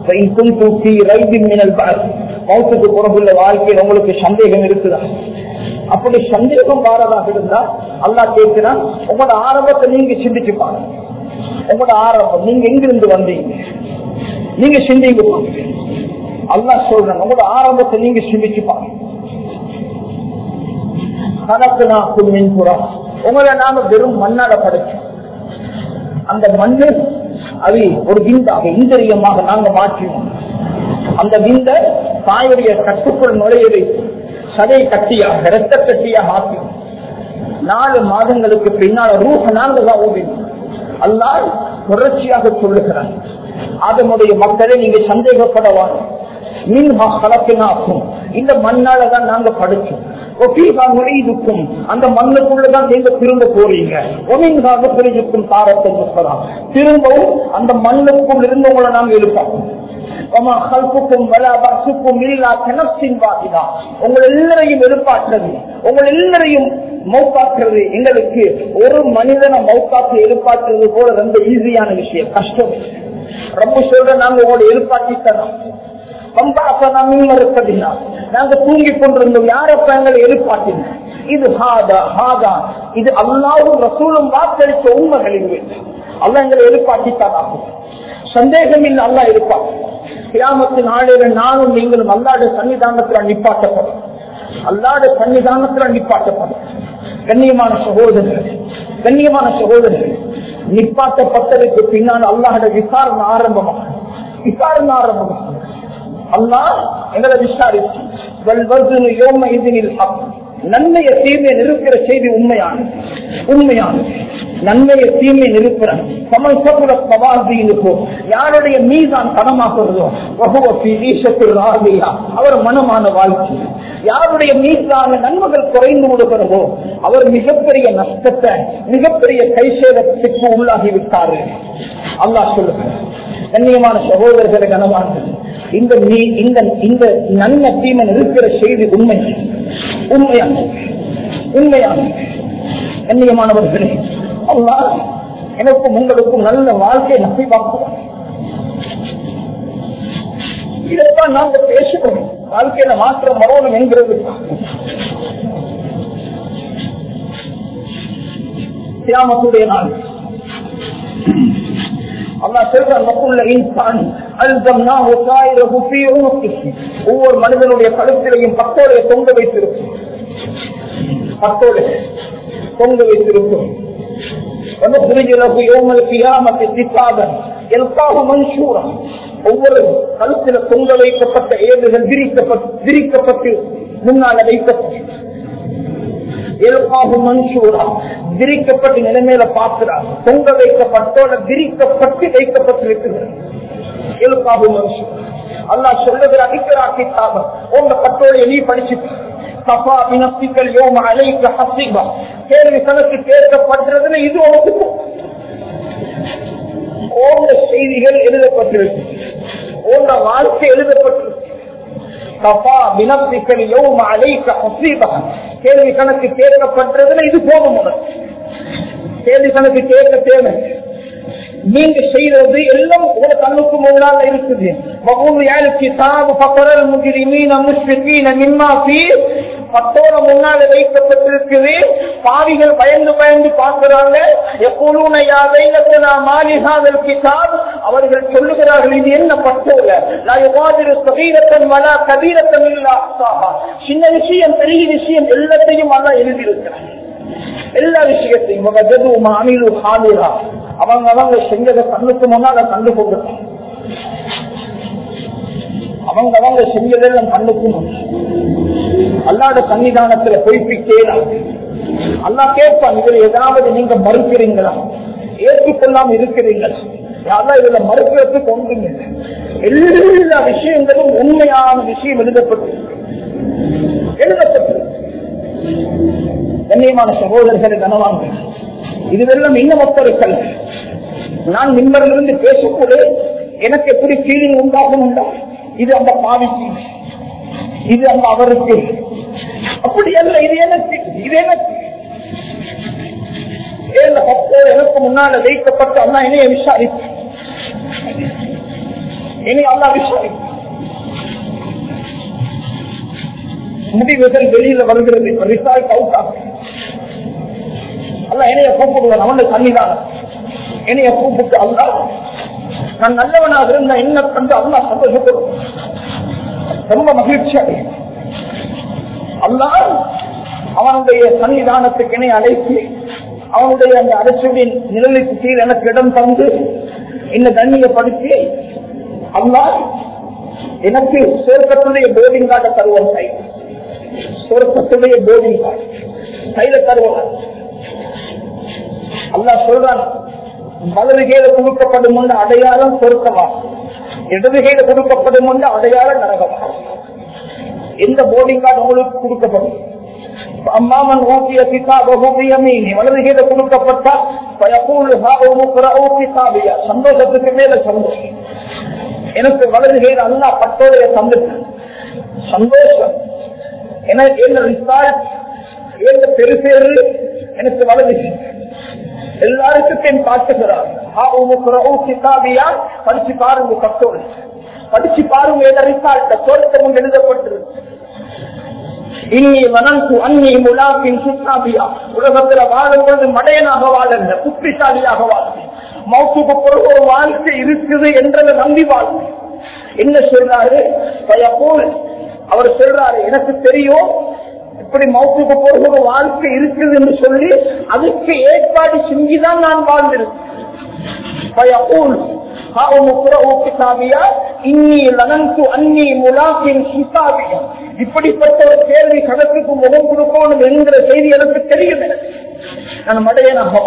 மௌத்துக்கு புறகுள்ள வாழ்க்கையில் உங்களுக்கு சந்தேகம் இருக்குதா அப்படி சந்தேகம் வாரதாக இருந்தா அல்லா கேட்கிறான் உங்களோட ஆரம்பத்தை நீங்க சிந்திச்சுப்பாங்க உங்களோட ஆரம்பம் நீங்க எங்கிருந்து வந்தீங்க நீங்க சிந்திங்க அல்லா சொல்றேன் உங்களோட ஆரம்பத்தை நீங்க சிந்திச்சுப்பாங்க கணக்கு நான் புறா உங்களை நாம வெறும் மண்ணால படைச்சோம் அந்த மண்ணு அது ஒரு விந்தாக இந்திரியமாக நாங்க மாற்றினோம் அந்த விந்த தாயுடைய கட்டுக்குள் நுழையதை சதை கட்டியாக இரத்த கட்டியாக ஆக்கினோம் நாலு மாதங்களுக்கு பின்னால் ரூஹ நாங்கள் தான் ஓடினோம் அல்லாஹ் தொடர்ச்சியாக சொல்லுகிறான் அதனுடைய மக்களை நீங்க சந்தேகப்படவாங்க மின்ஹா கலப்பினாக்கும் இந்த மண்ணால தான் நாங்க படிச்சோம் இருக்கும் அந்த மண்ணுக்குள்ளதான் நீங்க திரும்ப போறீங்க ஒமின்காக பிரிஞ்சுக்கும் தாரத்தை முப்பதாம் திரும்பவும் அந்த மண்ணுக்குள் இருந்தவங்களை நாங்க எழுப்போம் உங்கள் எல்லாரையும் எழுப்பாற்றுறது உங்கள் எல்லாரையும் மௌத்தாக்குறது எங்களுக்கு ஒரு மனிதனை மௌத்தாக்கு எழுப்பாற்றுறது போல ரொம்ப ஈஸியான விஷயம் கஷ்டம் ரொம்ப சொல்ற நாங்க உங்களை எழுப்பாட்டி தரோம் நாங்க தூங்கி கொண்டிருந்தோம் யாரப்ப எங்களை எழுப்பாட்டின இது ஹாதா ஹாதா இது அல்லாவும் ரசூலும் வாக்களித்த உண்மைகளின் அல்ல எங்களை எழுப்பாட்டித்தான் சந்தேகம் இல்லை அல்லா இருப்பாங்க கிராமத்து நாளில நானும் நீங்களும் அல்லாட சன்னிதானத்துல நிப்பாட்டப்படும் அல்லாட சன்னிதானத்துல நிப்பாட்டப்படும் கண்ணியமான சகோதரர்கள் கண்ணியமான சகோதரர்கள் நிப்பாட்டப்பட்டதுக்கு பின்னால் அல்லாஹோட விசாரணை ஆரம்பமாக விசாரணை ஆரம்பமாக அல்லாஹ் எங்களை விசாரிச்சு நன்மைய தீமை நிறுக்கிற செய்தி உண்மையானது உண்மையானது நன்மையை தீமை நிறுக்கிறான் யாருடைய மீதான் பணமாகிறதோ அவர் மனமான வாழ்க்கை யாருடைய மீதான நன்மைகள் குறைந்து விடுகிறதோ அவர் மிகப்பெரிய நஷ்டத்தை மிகப்பெரிய கைசேதத்துக்கு உள்ளாகி விட்டாரு அல்லாஹ் சொல்லுகிறார் கண்ணியமான சகோதரர்களை கனவார்கள் இந்த நீ இந்த இந்த நன்மை தீமன் இருக்கிற செய்தி உண்மை உண்மையான உண்மையான கண்ணியமானவர்களே அல்லா எனக்கும் உங்களுக்கும் நல்ல வாழ்க்கை நம்பிவாக்குவார் இதைத்தான் நாங்க பேசுகிறோம் வாழ்க்கையில மாற்றம் வரணும் என்கிறது கியாமத்துடைய நாள் அல்லாஹ் சொல்றான் மக்குள்ள இன்சான் அல்தம்னாஹு தாயிரஹு ஃபீ உனுகிஹி ஒவ்வொரு மனிதனுடைய கழுத்திலையும் பத்தோடைய தொங்க வைத்திருக்கும் பத்தோலை தொங்க வைத்திருக்கும் ونخرج له يوم القيامة كتابا يلقاه منشورا ஒவ்வொரு கழுத்தில தொங்க வைக்கப்பட்ட ஏடுகள் விரிக்கப்பட்டு விரிக்கப்பட்டு முன்னால் வைக்கப்பட்டு விரிக்கப்பட்டு நிலைமையில பார்க்கிறார் தொங்க வைக்கப்பட்டோட விரிக்கப்பட்டு வைக்கப்பட்டிருக்கிறது அல்லா சொல்லுகிற அடிக்கிறாக்கிட்டாக உங்க கட்டோடைய நீ படிச்சு சஃபா பினப்பிக்கல் யோம அலைக்க ஹசிபா கேள்வி கணக்கு கேட்கப்படுறதுல இது உனக்கு ஓந்த செய்திகள் எழுதப்பட்டிருக்கு ஓந்த வாழ்க்கை எழுதப்பட்டிருக்கு சஃபா பினப்பிக்கல் யோம அலைக்க ஹசிபா கேள்வி கணக்கு கேட்கப்படுறதுல இது போதும் உனக்கு கேள்வி கணக்கு கேட்க தேவை நீங்க செய்யறது எல்லாம் உங்க கண்ணுக்கு முன்னால இருக்குது பத்தோட முன்னால வைக்கப்பட்டிருக்குது பாவிகள் பயந்து பயந்து பார்க்கிறாங்க எப்பொழுதும் மாலிகாதல் கிதாப் அவர்கள் சொல்லுகிறார்கள் இது என்ன பத்தோல சபீரத்தன் வலா கபீரத்தன் இல்லா சின்ன விஷயம் பெரிய விஷயம் எல்லாத்தையும் அல்ல எழுதியிருக்கிறார் எல்லா விஷயத்தையும் அமிலு ஹாலிரா அவங்க அவங்க செஞ்சதை கண்ணுக்கு முன்னால கண்டு கொண்டுட்டாங்க அவங்க அவங்க செஞ்சதெல்லாம் கண்ணுக்கு அல்லாத சன்னிதானத்துல பொய்ப்பிக்கலாம் அல்லா கேட்பான் இதுல ஏதாவது நீங்க மறுக்கிறீங்களா ஏற்றுக்கொள்ளாம இருக்கிறீங்களா யாரா இதுல மறுக்கிறதுக்கு ஒன்றுங்க எல்லா விஷயங்களும் உண்மையான விஷயம் எழுதப்பட்டு எழுதப்பட்டு கண்ணியமான சகோதரர்களை கனவாங்க இதுவெல்லாம் இன்னும் ஒத்தருக்கள் நான் மின்பரிலிருந்து பேசக்கூட எனக்கு எப்படி ஃபீலிங் உண்டாகும் உண்டா இது அந்த பாவிக்கு இது அந்த அவருக்கு அப்படி அல்ல இது எனக்கு இது எனக்கு ஏழு பத்தோடு எனக்கு முன்னால வைக்கப்பட்டு அண்ணா இணைய விசாரிப்பு இனி அல்லா விசாரிப்பு முடிவுகள் வெளியில வருகிறது ரிசால்ட் அவுட் ஆகும் அல்ல என்னைய கூப்பிடுவான் அவனுக்கு சன்னிதானம் என்னைய கூப்பிட்டு அல்லா நான் நல்லவனாக இருந்த என்ன கண்டு அல்லா சந்தோஷப்படும் ரொம்ப மகிழ்ச்சி அடையும் அல்லா அவனுடைய சன்னிதானத்துக்கு என்னை அழைத்து அவனுடைய அந்த அரசுடைய நிழலுக்கு கீழ் எனக்கு இடம் தந்து என்ன கண்ணியப்படுத்தி அல்லா எனக்கு சொர்க்கத்துடைய போர்டிங் கார்டை தருவான் கை சொர்க்கத்துடைய போர்டிங் கார்டு கையில தருவான் அல்லாஹ் சொல்றான் வலது கையில கொடுக்கப்படும் உண்டு அடையாளம் பொருத்தமா இடது கையில கொடுக்கப்படும் உண்டு அடையாளம் நரகமா எந்த போர்டிங் கார்டு உங்களுக்கு கொடுக்கப்படும் அம்மாமன் ஊட்டிய கிதாபகு பியமீனி வலது கையில கொடுக்கப்பட்டா பயப்பூல் ஹாபு குரவு கிதாபியா சந்தோஷத்துக்கு மேல சந்தோஷம் எனக்கு வலது கையில அல்லா பட்டோடைய சந்தோஷம் சந்தோஷம் எனக்கு என்ன ரிசால்ட் என்ன பெருசேரு எனக்கு வலது எல்லாருக்கும் என் காட்டுகிறார் கிதாபியா படிச்சு பாருங்க பட்டோடு படிச்சு பாருங்க என்ன ரிசால்ட் தோட்டமும் எழுதப்பட்டிருக்கு இன்னி வனந்து அன்னி முலாக்கின் சுத்தாபியா உலகத்துல வாழும்பொழுது மடையனாக வாழல புத்திசாலியாக வாழ்க்கை மௌத்துக்கு பிறகு ஒரு வாழ்க்கை இருக்குது என்றதை நம்பி வாழ்க்கை என்ன சொல்றாரு பயப்போல் அவர் சொல்றாரு எனக்கு தெரியும் இப்படி மௌத்துக்கு பிறகு ஒரு வாழ்க்கை இருக்குது என்று சொல்லி அதுக்கு ஏற்பாடு செஞ்சுதான் நான் வாழ்ந்திருக்கேன் பயப்போல் இப்படிப்பட்ட ஒரு கேள்வி கணக்குக்கு முகம் கொடுக்கணும் என்கிற செய்தி எனக்கு தெரியும் நான் மடையனாக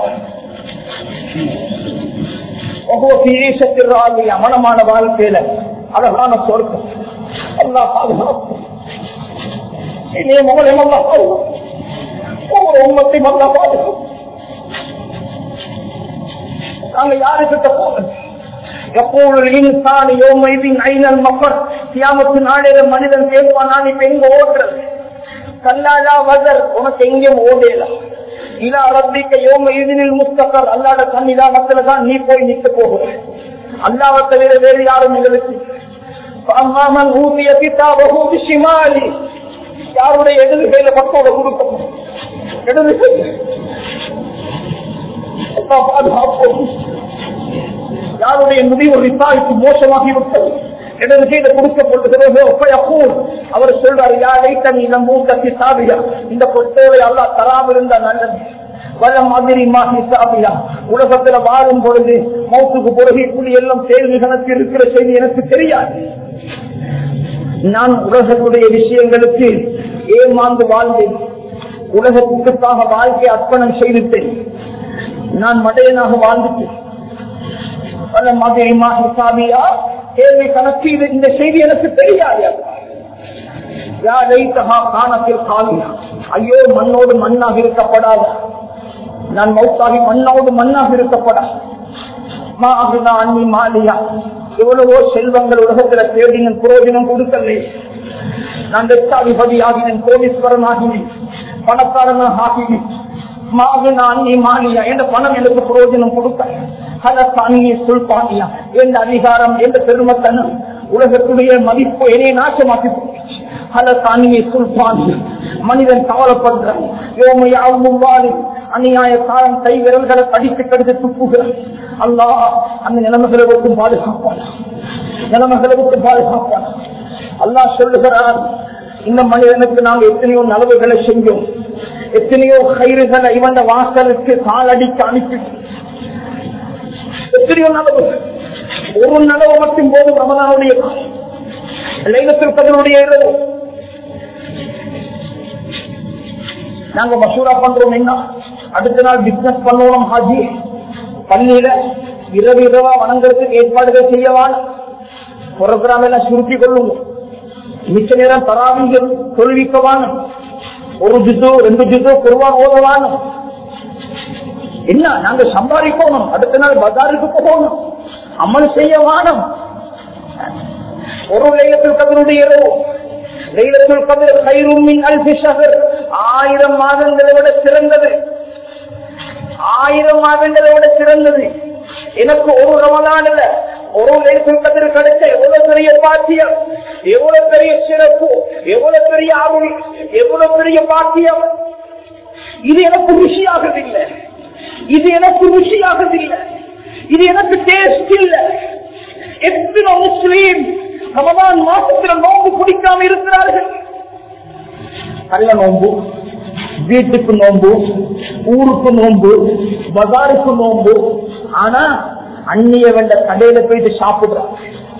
அமனமான வாழ்க்கையில அழகான சொர்க்கம் அல்லா பாதுகாப்பு இனிய மகளையும் அல்லா பாதுகாப்பு ஒவ்வொரு உண்மத்தையும் அல்லா பாதுகாப்பு நாங்க யாருக்கிட்ட போறது எப்போது இன்சான் யோமைதின் ஐநல் மக்கள் கியாமத்து நாளையில மனிதன் கேட்பான் நான் இப்ப எங்க ஓடுறது கல்லாலா வதர் உனக்கு எங்கேயும் ஓடலாம் இலா ரப்பிக்க யோம இதனில் முஸ்தகர் அல்லாட சன்னிதானத்துல தான் நீ போய் நிக்க போகிற அல்லாவை தவிர வேறு யாரும் எங்களுக்கு அம்மாமன் ஊதிய பிதாபகு விஷிமாலி யாருடைய இடது கையில பக்கோட கொடுக்கணும் இடது பாதுகாப்போம் யாருடைய முடிவு விசாரித்து மோசமாகி விட்டது இடது கையில கொடுக்கப்படுகிறது அவர் சொல்றாரு யாரை தனி நம்பூக்கி சாபியா இந்த பொட்டோலை அல்லா தராம இருந்தா நல்லது வல்ல மாதிரி மாசி சாபியா உலகத்துல வாழும் பொழுது மௌத்துக்கு பிறகு இப்படி எல்லாம் கேள்விகளுக்கு இருக்கிற செய்தி எனக்கு தெரியாது நான் உலகத்துடைய விஷயங்களுக்கு ஏமாந்து வாழ்ந்தேன் உலகத்துக்காக வாழ்க்கை அர்ப்பணம் செய்துட்டேன் நான் மடையனாக வாழ்ந்துட்டேன் பல மாதிரிமா ஹிசாபியா கேள்வி கணக்கு இது இந்த செய்தி எனக்கு தெரியாது காணத்தில் காலியா ஐயோ மண்ணோடு மண்ணாக இருக்கப்படாத நான் மௌத்தாகி மண்ணோடு மண்ணாக இருக்கப்படா அன்னி மாலியா எவ்வளவோ செல்வங்கள் உலகத்துல தேடினன் புரோஜனம் கொடுக்கவில்லை நான் லட்சாதிபதி ஆகினேன் கோடீஸ்வரன் ஆகினேன் பணக்காரனாக ஆகினேன் மாவினா அன்னி மாலியா என்ற பணம் எனக்கு புரோஜனம் கொடுக்க சுல்பானியா எந்த அதிகாரம் எந்த பெருமத்தனம் உலகத்துடைய மதிப்பு என்னை நாசமாக்கி மனிதன் கவலைப்படுறான் அநியாய காலம் கை விரல்களை கடித்து கடித்து துப்புகிறான் அல்லா அந்த நிலைமைகளை விட்டு பாதுகாப்பான் நிலைமைகளை விட்டு பாதுகாப்பான் அல்லா சொல்லுகிறான் இந்த மனிதனுக்கு நாங்கள் எத்தனையோ நலவுகளை செஞ்சோம் எத்தனையோ கயிறுகளை இவன் வாசலுக்கு காலடிக்கு அனுப்பிட்டு எத்தனையோ நலவு ஒரு நலவு மட்டும் போதும் ரமணாவுடைய லைலத்தில் கதனுடைய இரவு நாங்க மசூரா பண்றோம் என்ன அடுத்த நாள் பிசினஸ் பண்ணணும் ஹாஜி பள்ளியில இரவு இரவா வணங்குறதுக்கு ஏற்பாடுகள் செய்யவான் புரோகிராம் எல்லாம் சுருட்டி கொள்ளுங்க மிச்ச நேரம் தராவிங்க தொழுவிக்கவான் ஒரு ஜுத்து ரெண்டு ஜுத்து குருவான் ஓதவான் என்ன நாங்க சம்பாதிக்கணும் அடுத்த நாள் பஜாருக்கு போகணும் அமல் செய்ய வானம் ஒரு லைலத்தில் கதருடைய லைலத்துல் கதிர் கைருமின் அல்ஃபி ஷஹர் ஆயிரம் மாதங்களை விட சிறந்தது ஆயிரம் மாதங்களை விட சிறந்தது எனக்கு ஒரு ரமலான் இல்ல ஒரு லைலத்துல் கதிர் கிடைச்ச எவ்வளவு பெரிய பாக்கியம் எவ்வளவு பெரிய சிறப்பு எவ்வளவு பெரிய அருள் எவ்வளவு பெரிய பாக்கியம் இது எனக்கு ருசியாகவில்லை இது எனக்கு ருசியாகவில்லை இது எனக்கு டேஸ்ட் இல்லை எத்தனை முஸ்லீம் ரமதான் மாசத்துல நோம்பு குடிக்காம இருக்கிறார்கள் கள்ள நோம்பு வீட்டுக்கு நோம்பு ஊருக்கு நோம்பு பஜாருக்கு நோம்பு ஆனா அந்நிய வேண்ட கடையில போயிட்டு சாப்பிடுறாங்க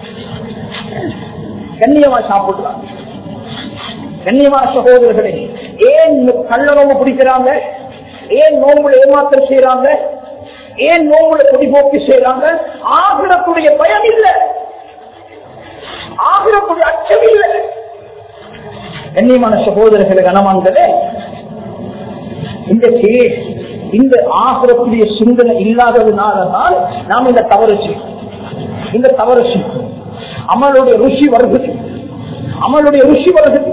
கண்ணியமா சாப்பிடுறாங்க கண்ணியமான சகோதரர்களே ஏன் கள்ள நோம்பு பிடிக்கிறாங்க ஏன் நோம்புல ஏமாற்றம் செய்யறாங்க ஏன் நோம்புல பொடிபோக்கு செய்யறாங்க ஆகிரத்துடைய பயம் இல்லை ஆகிரத்துடைய அச்சம் இல்லை கண்ணியமான சகோதரர்களை கனமான்களே இன்றைக்கு இந்த ஆகிரத்துடைய சிந்தனை இல்லாததுனாலதான் நாம் இந்த தவறு செய்யும் இந்த தவறு செய்யும் அமலுடைய ருசி வருகிறது அமலுடைய ருசி வருகிறது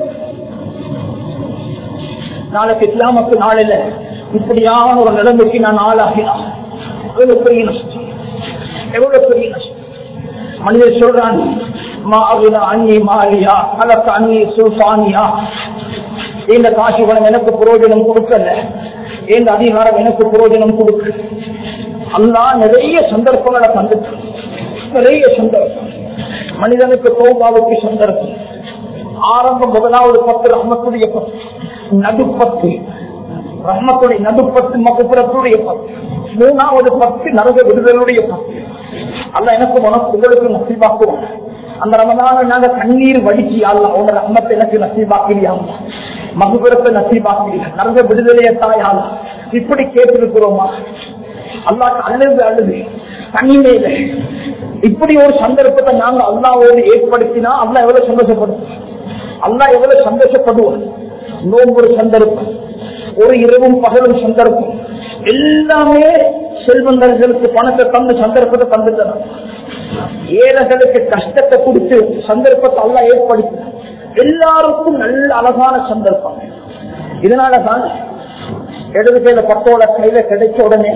நாளைக்கு இஸ்லாமத்து நாளில் இப்படியான ஒரு நிலைமைக்கு நான் ஆளாகினா எவ்வளவு பெரிய நஷ்டம் எவ்வளவு பெரிய நஷ்டம் மனிதர் சொல்றான் மாவின அன்னி மாலியா கலக்க அன்னி சுல்தானியா இந்த காசு பணம் எனக்கு புரோஜனம் கொடுக்கல இந்த அதிகாரம் எனக்கு புரோஜனம் கொடுக்க அல்லா நிறைய சந்தர்ப்பங்களை தந்துட்டு நிறைய சந்தர்ப்பம் மனிதனுக்கு தோபாவுக்கு சந்தர்ப்பம் ஆரம்பம் முதலாவது பத்து ரஹ்மத்துடைய பத்து நடுப்பத்து ரஹ்மத்துடைய நடுப்பத்து மகுபுரத்துடைய பத்து மூணாவது பத்து நரக விடுதலுடைய பத்து அல்ல எனக்கு உனக்கு உங்களுக்கு நசீபாக்குவோம் அந்த ரமதான நாங்க கண்ணீர் வடிச்சு அல்ல உங்க ரஹ்மத்தை எனக்கு நசீபாக்கிறியாமா மகுபுரத்தை நசீபாக்கிறீங்க நரக விடுதலையை தாயால இப்படி கேட்டிருக்கிறோமா அல்லாக்கு அழுது அழுது தனிமையில இப்படி ஒரு சந்தர்ப்பத்தை நாங்க அல்லாவோடு ஏற்படுத்தினா அல்லா எவ்வளவு சந்தோஷப்படும் அல்லா எவ்வளவு சந்தோஷப்படுவார் நோம்பு ஒரு சந்தர்ப்பம் ஒரு இரவும் பகலும் சந்தர்ப்பம் எல்லாமே செல்வந்தர்களுக்கு பணத்தை தந்து சந்தர்ப்பத்தை தந்துட்டான் ஏழைகளுக்கு கஷ்டத்தை கொடுத்து சந்தர்ப்பத்தை அல்லா ஏற்படுத்த எல்லாருக்கும் நல்ல அழகான சந்தர்ப்பம் இதனாலதான் இடது கையில பத்தோட கையில கிடைச்ச உடனே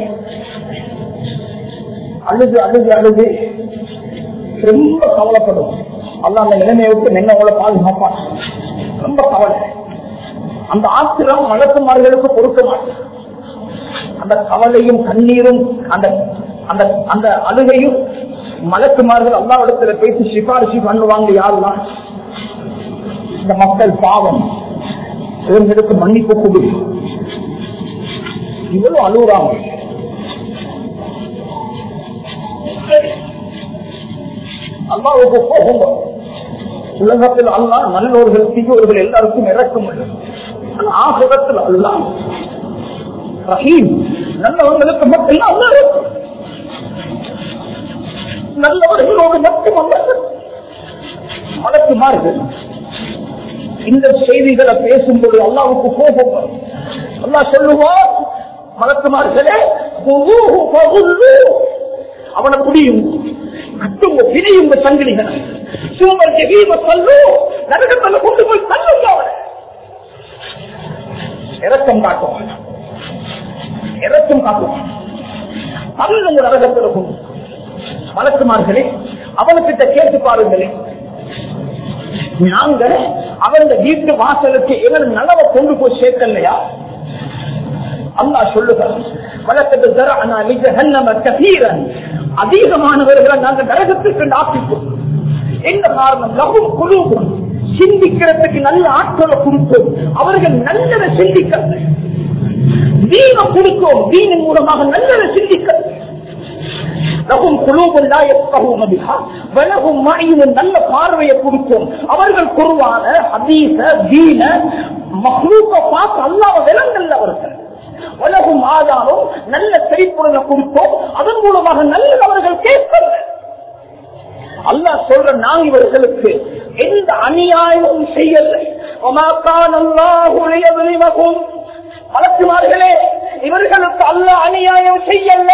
அழுது அழுது அழுது ரொம்ப கவலைப்படும் அல்ல அந்த நிலைமையை விட்டு மென்னவளை பாதுகாப்பான் ரொம்ப கவலை அந்த ஆத்திரம் மலக்குமார்களுக்கு பொறுக்க மாட்டேன் அந்த கவலையும் கண்ணீரும் அந்த அந்த அந்த அழுகையும் மலக்குமார்கள் அல்லாவிடத்துல பேசி சிபாரிசு பண்ணுவாங்க யாருலாம் இந்த மக்கள் பாவம் இவங்களுக்கு மன்னிப்பு கொடு இவ்வளவு அழுகுறாங்க அல்லாவுக்கு போகும் உலகத்தில் அல்லா நல்லோர்கள் தீயோர்கள் எல்லாருக்கும் இறக்க முடியும் ஆசிரத்தில் அல்லா ரஹீம் நல்லவங்களுக்கு மட்டும் அல்ல நல்லவர்களோடு மட்டும் அல்ல மலக்குமார்கள் இந்த செய்திகளை பேசும்போது அல்லாவுக்கு கோபம் வரும். அல்லாஹ் சொல்லுவார் மலக்குமார்களே குதூஹு ஃபகுல்லு. அவனை புரியும் கட்டுங்க பிரியுங்க சங்கிலிகளை சும்மல் ஜெகீம தள்ளு நரகத்தில் கொண்டு போய் தள்ளுங்க அவனை இறக்கம் காட்டும் இறக்கம் காட்டும் தள்ளுங்க நரகத்தில் கொண்டு மலக்குமார்களே அவனுக்கிட்ட கேட்டு பாருங்களேன் நாங்க அவன் வீட்டு வாசலுக்கு எங்கள் நலவை கொண்டு போய் சேர்க்கலையா அல்லா சொல்லுகிறான் வழக்கத்து தரானா நிஜஹன்னம கதீரன் அதிகமானவர்களை நாங்க நரகத்துக்கு நாப்பிப்போம் என்ன காரணம் லகும் குழுவும் சிந்திக்கிறதுக்கு நல்ல ஆற்றலை கொடுத்தோம் அவர்கள் நல்லதை சிந்திக்க தீன கொடுத்தோம் தீனின் மூலமாக நல்லதை சிந்திக்க லகும் குழுவுல்லா எப்பகவும் வலகும் மாயும் நல்ல பார்வையை கொடுத்தோம் அவர்கள் குருவான அதீச தீன மஹ்லூக்க பார்த்து அல்லாம விலங்கல்ல அவர்கள் உலகும் ஆதாரம் நல்ல செழிப்புறனை கொடுத்தோம் அதன் மூலமாக நல்லது அவர்கள் கேட்கல அல்லா சொல்ற நாங்க இவர்களுக்கு எந்த அநியாயமும் செய்யலை வளர்த்துமார்களே இவர்களுக்கு அல்ல அநியாயம் செய்யல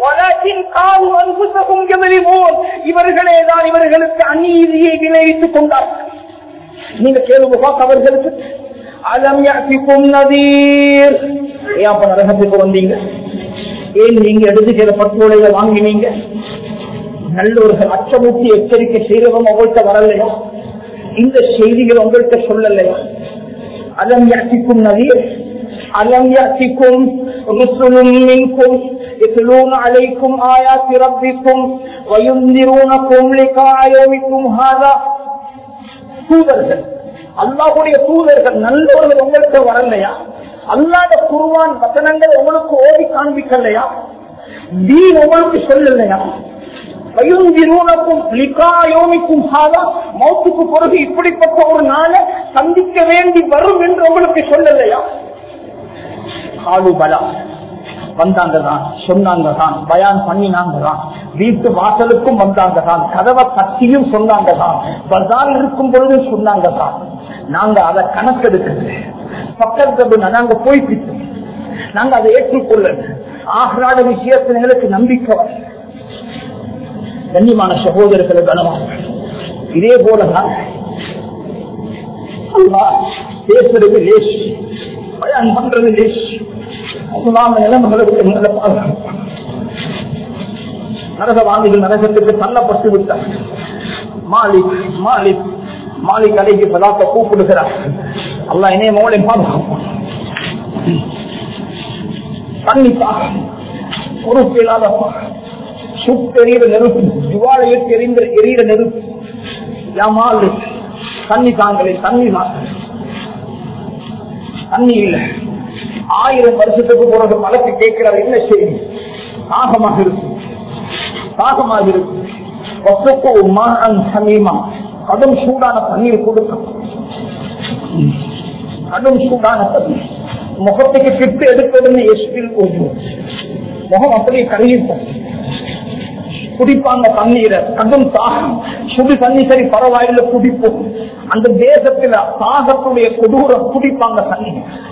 இவர்களே தான் இவர்களுக்கு அநீதியை விளைவித்துக் கொண்டார்கள் நீங்க கேள்வி அவர்களுக்கு அலம் யாசிக்கும் நதீர் ஏன் அப்ப நரகத்துக்கு வந்தீங்க ஏன் நீங்க எடுத்துக்கிற பட்டுடைய வாங்கினீங்க நல்லவர்கள் அச்சமூட்டி எச்சரிக்கை செய்யறவங்க உங்கள்கிட்ட வரலையா இந்த செய்திகள் உங்கள்கிட்ட சொல்லலையா அலம் யாசிக்கும் நதீர் அலம் யாசிக்கும் ருசுலும் மின்கும் يتلون عليكم آيات ربكم وينذرونكم لقاء يومكم هذا தூதர்கள் அல்லாஹுடைய தூதர்கள் நல்லவர்கள் உங்களுக்கு வரலையா அல்லாத குருவான் வசனங்கள் உங்களுக்கு ஓடி காண்பிக்கலையா தீன் உங்களுக்கு சொல்லலையா மௌத்துக்கு பிறகு இப்படிப்பட்ட ஒரு நாளை சந்திக்க வேண்டி வரும் என்று உங்களுக்கு சொல்லலையா காலுபலா வந்தாங்க தான் சொன்னாங்க தான் பயான் பண்ணினாங்க தான் வீட்டு வாசலுக்கும் வந்தாங்க தான் கதவை கத்தியும் சொன்னாங்க தான் பஜார் இருக்கும் பொழுது சொன்னாங்க தான் நாங்க அதை கணக்கெடுக்கிறது பக்கத்து நாங்க போயிட்டு நாங்க அதை ஏற்றுக்கொள்ள ஆகிறாட விஷயத்தில் எங்களுக்கு நம்பிக்கை வரல. கண்ணியமான சகோதரர்களை கனவாங்க இதே போலதான் அல்லாஹ் பேசுறது லேஸ் பயன் பண்றது லேஸ் அதுதான் நிலைமைகளுக்கு முதல்ல பாதுகாப்பு நரகவாதிகள் நரகத்துக்கு தள்ளப்பட்டு விட்டார் மாலிக் மாலிக் மாலிக் கடைக்கு பதாக்க கூப்பிடுகிறார் அல்லாஹ் இணைய மோளை பாதுகாப்பான் தண்ணித்தாக பொறுப்பு இல்லாத சுட்டெறிகிற நெருப்பு ஜுவாலையில் எரிந்த எரியிற நெருப்பு ஏமால் தண்ணி தாங்களே தண்ணி தாங்க தண்ணி இல்லை ஆயிரம் வருஷத்துக்கு பிறகு மலைக்கு கேட்கிறார் என்ன செய்தி தாகமாக இருக்கும் தாகமாக இருக்கும் வசுக்கு மான் சமீமா கடும் சூடான தண்ணீர் கொடுக்கும் கடும் சூடான தண்ணீர் முகத்துக்கு கிட்டு எடுப்பதுன்னு எஸ்பில் போகும் முகம் அப்படியே கருகிப்போம் குடிப்பாங்க தண்ணீரை கடும் தாகம் சுடு தண்ணி சரி பரவாயில்ல குடிப்போம் அந்த தேசத்துல தாகத்துடைய கொடூரம் குடிப்பாங்க தண்ணி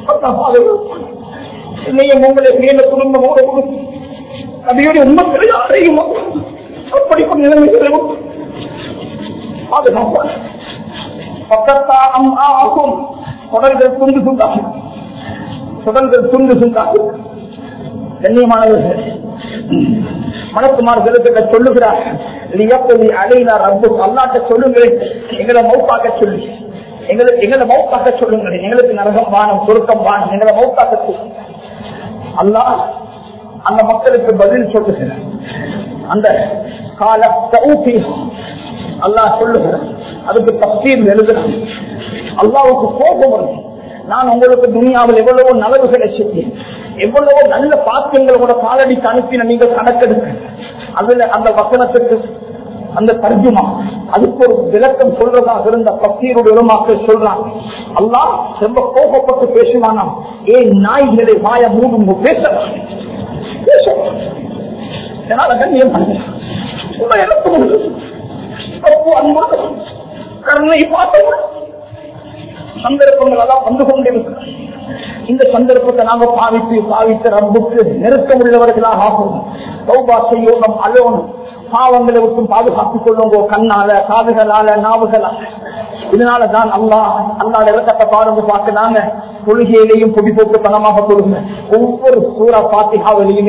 நீங்க உங்களை மேல குடும்பமோட அதையோட உண்மத்தில் யாரையும் அப்படிப்பட்ட நிலைமைகளும் பாதுகாப்பாங்க பக்கத்தா அம்மா ஆகும் தொடர்கள் துண்டு துண்டாகும் தொடர்கள் துண்டு துண்டாகும் கண்ணியமானவர்கள் மனக்குமார்களுக்கு சொல்லுகிறார் அலையினார் ரப்பு அல்லாட்ட சொல்லுங்களேன் எங்களை மௌப்பாக்க சொல்லி எங்களை எங்களை மௌப்பாக்க சொல்லுங்களேன் எங்களுக்கு நரகம் வானம் சுருக்கம் வானம் எங்களை மௌப்பாக்க சொல்லு அல்லாஹ் அந்த மக்களுக்கு பதில் சொல்லுகிறார் அந்த கால தௌஃபி அல்லாஹ் சொல்லுகிறார் அதுக்கு தப்சீர் எழுதுறான் அல்லாவுக்கு கோபம் வருது நான் உங்களுக்கு துனியாவில் எவ்வளவோ நலவுகளை செய்தேன் எவ்வளவோ நல்ல பாக்கியங்களோட காலடிக்கு அனுப்பின நீங்க கணக்கெடுக்க அதுல அந்த வசனத்துக்கு அந்த தர்ஜுமா அதுக்கு ஒரு விளக்கம் சொல்றதாக இருந்த பக்தியருடைய உலமாக்கள் சொல்றான் அல்லாஹ் ரொம்ப கோபப்பட்டு பேசுவானாம் ஏன் நாய்களை வாய மூடும் பேசலாம் பேசலாம் என்னால கண்ணியம் எனக்கு முடியும் தப்பு அன்போடு கருணை பார்த்து சந்தர்ப்பங்கள் எல்லாம் வந்து கொண்டிருக்கிறது இந்த சந்தர்ப்பத்தை நாங்க பாவித்து பாவித்து ரப்புக்கு நெருக்கம் உள்ளவர்களாக ஆகும் சௌபா செய்யணும் அலோனும் பாவங்களை விட்டும் பாதுகாத்துக் கொள்ளுங்கோ கண்ணால காதுகளால நாவுகளால இதனாலதான் அல்லா அல்லாட இலக்கத்தை பாருங்க பார்க்கிறாங்க கொள்கையிலையும் பொடி போட்டு பணமாக கொடுங்க ஒவ்வொரு சூறா பாத்திகாவிலையும்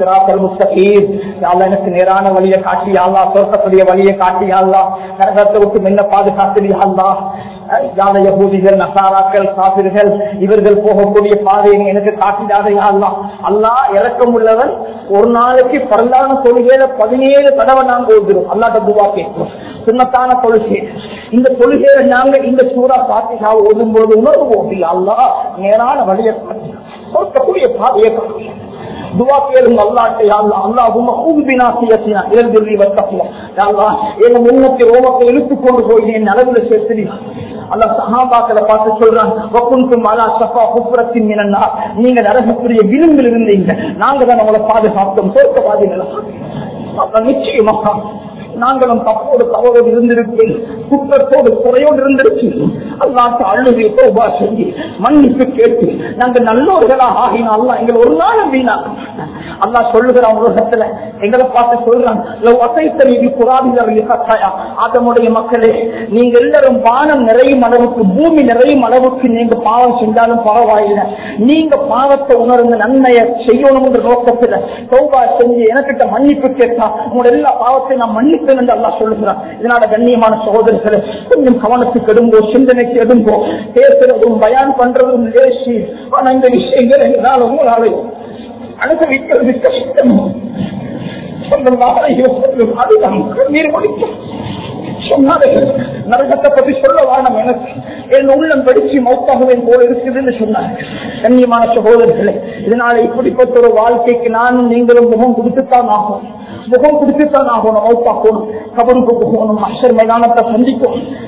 எனக்கு நேரான வழியை காட்டி அல்லா சொர்க்கக்கூடிய வழியை காட்டி அல்லா நரகத்தை விட்டு மெல்ல பாதுகாத்து அல்லா யானை யகூதிகள் நசாராக்கள் காபிர்கள் இவர்கள் போகக்கூடிய பாதையை நீ எனக்கு காட்டிடாதே அல்லா அல்லா இறக்கம் உள்ளவன் ஒரு நாளைக்கு பரந்தான கொள்கையில பதினேழு தடவை நாங்க ஓதுறோம் அல்லாட்ட துவா கேட்கிறோம் சுண்ணத்தான கொள்கை இந்த கொள்கையில நாங்க இந்த சூறா பாத்திகா ஓதும் போது உணர்வோம் அல்லா நேரான வழியை காட்டி பொருத்தக்கூடிய பாதையை காட்டி துவா கேளுங்க அல்லாட்டை அல்லா அல்லாஹும் ஊதுபினா செய்யத்தினா இறந்துள்ளி வத்தப்போம் அல்லா எங்க முன்னத்தை ரோமத்தை இழுத்து கொண்டு போய் என் அளவுல சேர்த்து அல்லா சஹாபாக்களை பார்த்து சொல்றான் வக்குந்தும் அலா சஃபா குப்புரத்தின் மினன்னா நீங்க நரகத்துடைய விளிம்பில் இருந்தீங்க நாங்க தான் உங்களை பாதுகாத்தோம் சொர்க்கவாதிகளா அப்ப நிச்சயமாக நாங்களும் தப்போடு தவறோடு இருந்திருக்கேன் குற்றத்தோடு குறையோடு இருந்திருக்கு அல்லாட்டு அழுகை தோபா செஞ்சு மன்னிப்பு கேட்டு நாங்க நல்லோர்களாக ஆகினா அல்லா எங்களை ஒரு நாளும் வீணா அல்லா சொல்லுகிறான் உலகத்துல எங்களை பார்த்து சொல்றான் அதனுடைய மக்களே நீங்க எல்லாரும் வானம் நிறையும் அளவுக்கு பூமி நிறையும் அளவுக்கு நீங்க பாவம் செஞ்சாலும் பரவாயில்லை நீங்க பாவத்தை உணர்ந்து நன்மையை செய்யணும்ன்ற நோக்கத்துல சௌபா செஞ்சு எனக்கிட்ட மன்னிப்பு கேட்டா உங்களோட எல்லா பாவத்தையும் நான் மன்னிப்பேன் என்று அல்லா சொல்லுகிறான் இதனால கண்ணியமான சகோதரர்களை கொஞ்சம் கவனத்துக்கு எடுங்கோ சிந்தனைக்கு எடுங்கோ பேசுறதும் பயான் பண்றதும் லேசி ஆனா இந்த விஷயங்கள் எங்களால் உங்களால அனுபவிக்கிறது கஷ்டம் அதுதான் கண்ணீர் முடிக்கும் சொன்னார்கள் நரகத்தை பத்தி சொல்ல வானம் எனக்கு என் உள்ளம் படிச்சு மௌத்தாகுவேன் போல இருக்குதுன்னு சொன்னார்கள் கண்ணியமான சகோதரர்களே இதனால இப்படிப்பட்ட ஒரு வாழ்க்கைக்கு நானும் நீங்களும் முகம் கொடுத்துத்தான் ஆகும் முகம் கொடுத்துத்தான் ஆகணும் மௌத்தாக்கணும் கபருக்கு போகணும் அஷர் மைதானத்தை சந்திக்கும்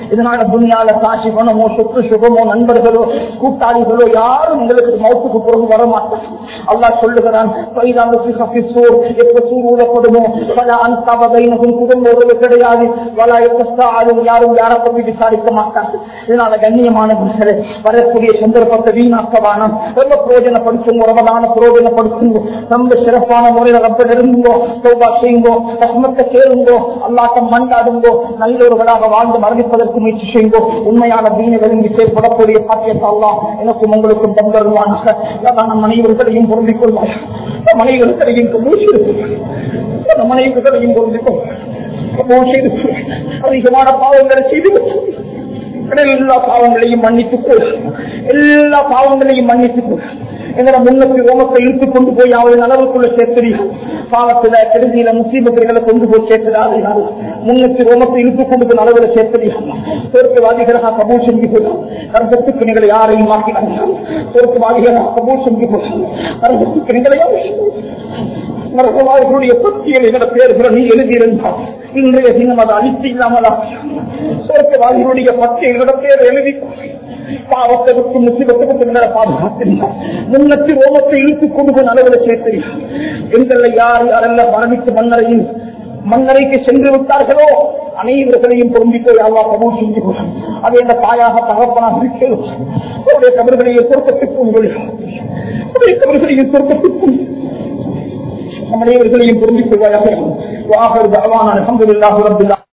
இதனால துணியால காட்சி பணமோ சொத்து சுகமோ நண்பர்களோ கூட்டாளிகளோ யாரும் உங்களுக்கு மௌத்துக்கு பிறகு வர மாட்டாங்க அல்லாஹ் சொல்லுகிறான் எப்ப சூர் ஊழப்படுமோ பல அன்சாபைனகும் குடும்ப உறவு கிடையாது வலா எப்ப யாரும் யாரை பற்றி விசாரிக்க மாட்டாங்க இதனால கண்ணியமானவர்களே வரக்கூடிய சந்தர்ப்பத்தை வீணாக்கவானம் ரொம்ப பிரயோஜனப்படுத்துங்க உறவதான பிரயோஜனப்படுத்துங்க ரொம்ப சிறப்பான முறையில் ரப்ப நெருங்குங்கோ சௌபா செய்யுங்கோ ரஹ்மத்தை கேளுங்கோ அல்லாட்டம் மண்டாடுங்கோ நல்லொருவராக வாழ்ந்து மரணிப்பதற்கு முயற்சி செய்யுங்கோ உண்மையான தீன விரும்பி செயல்படக்கூடிய பாக்கியத்தை அல்லாஹ் எனக்கும் உங்களுக்கும் தந்தருவானாக நம் மனைவர்களையும் பொருந்திக் கொள்வார் நம் மனைவர்களையும் நம் மனைவர்களையும் பொருந்திக் கொள்வார் அதிகமான பாவங்களை செய்து எல்லா பாவங்களையும் மன்னித்துக் கொள் எல்லா பாவங்களையும் மன்னித்துக் கொள் எங்களோட முன்னத்து ரோமத்தை இழுத்துக் கொண்டு போய் அவள் அளவுக்குள்ள சேர்த்துறீங்க பாவத்துல கெடுதியில முஸ்லீமத்துகளை கொண்டு போய் சேர்த்துடாது முன்னத்து ரோமத்தை இழுத்துக் கொண்டு போய் அளவுல சேர்த்துறீங்க சொர்க்கவாதிகளாக கபூல் செஞ்சு போயிடும் நரகத்துக்கு நீங்கள் யாரையும் மாற்றினாங்க சொர்க்கவாதிகளாக கபூல் செஞ்சு போயிடும் நரகத்துக்கு நீங்களையும் நரகவாதிகளுடைய பட்டியல் எங்களோட பேர்களை நீ எழுதியிருந்தால் இன்றைய தினம் அதை அழித்து இல்லாமலா சொர்க்கவாதிகளுடைய பட்டியலோட பேர் எழுதி பாவத்தை விட்டு முசிபத்தை விட்டு எங்களை பாதுகாத்திருந்தார் முன்னத்தி ஓமத்தை இழுத்துக் கொண்டு போய் அளவில் சேர்த்திருந்தார் எங்களை யார் யாரெல்லாம் மரணித்து மன்னரையும் மன்னரைக்கு சென்று விட்டார்களோ அனைவர்களையும் பொருந்திக்கோ யாவா கபூர் செஞ்சு கொள்ளும் அது என்ற தாயாக தகப்பனாக இருக்கிறோம் அவருடைய கபர்களையும் பொருத்தத்துக்கு உங்களுடைய கபர்களையும் பொருத்தத்துக்கும் நம்முடையவர்களையும் பொருந்திக் கொள்வாயாக அலமதுல்லாஹு ரபில்லா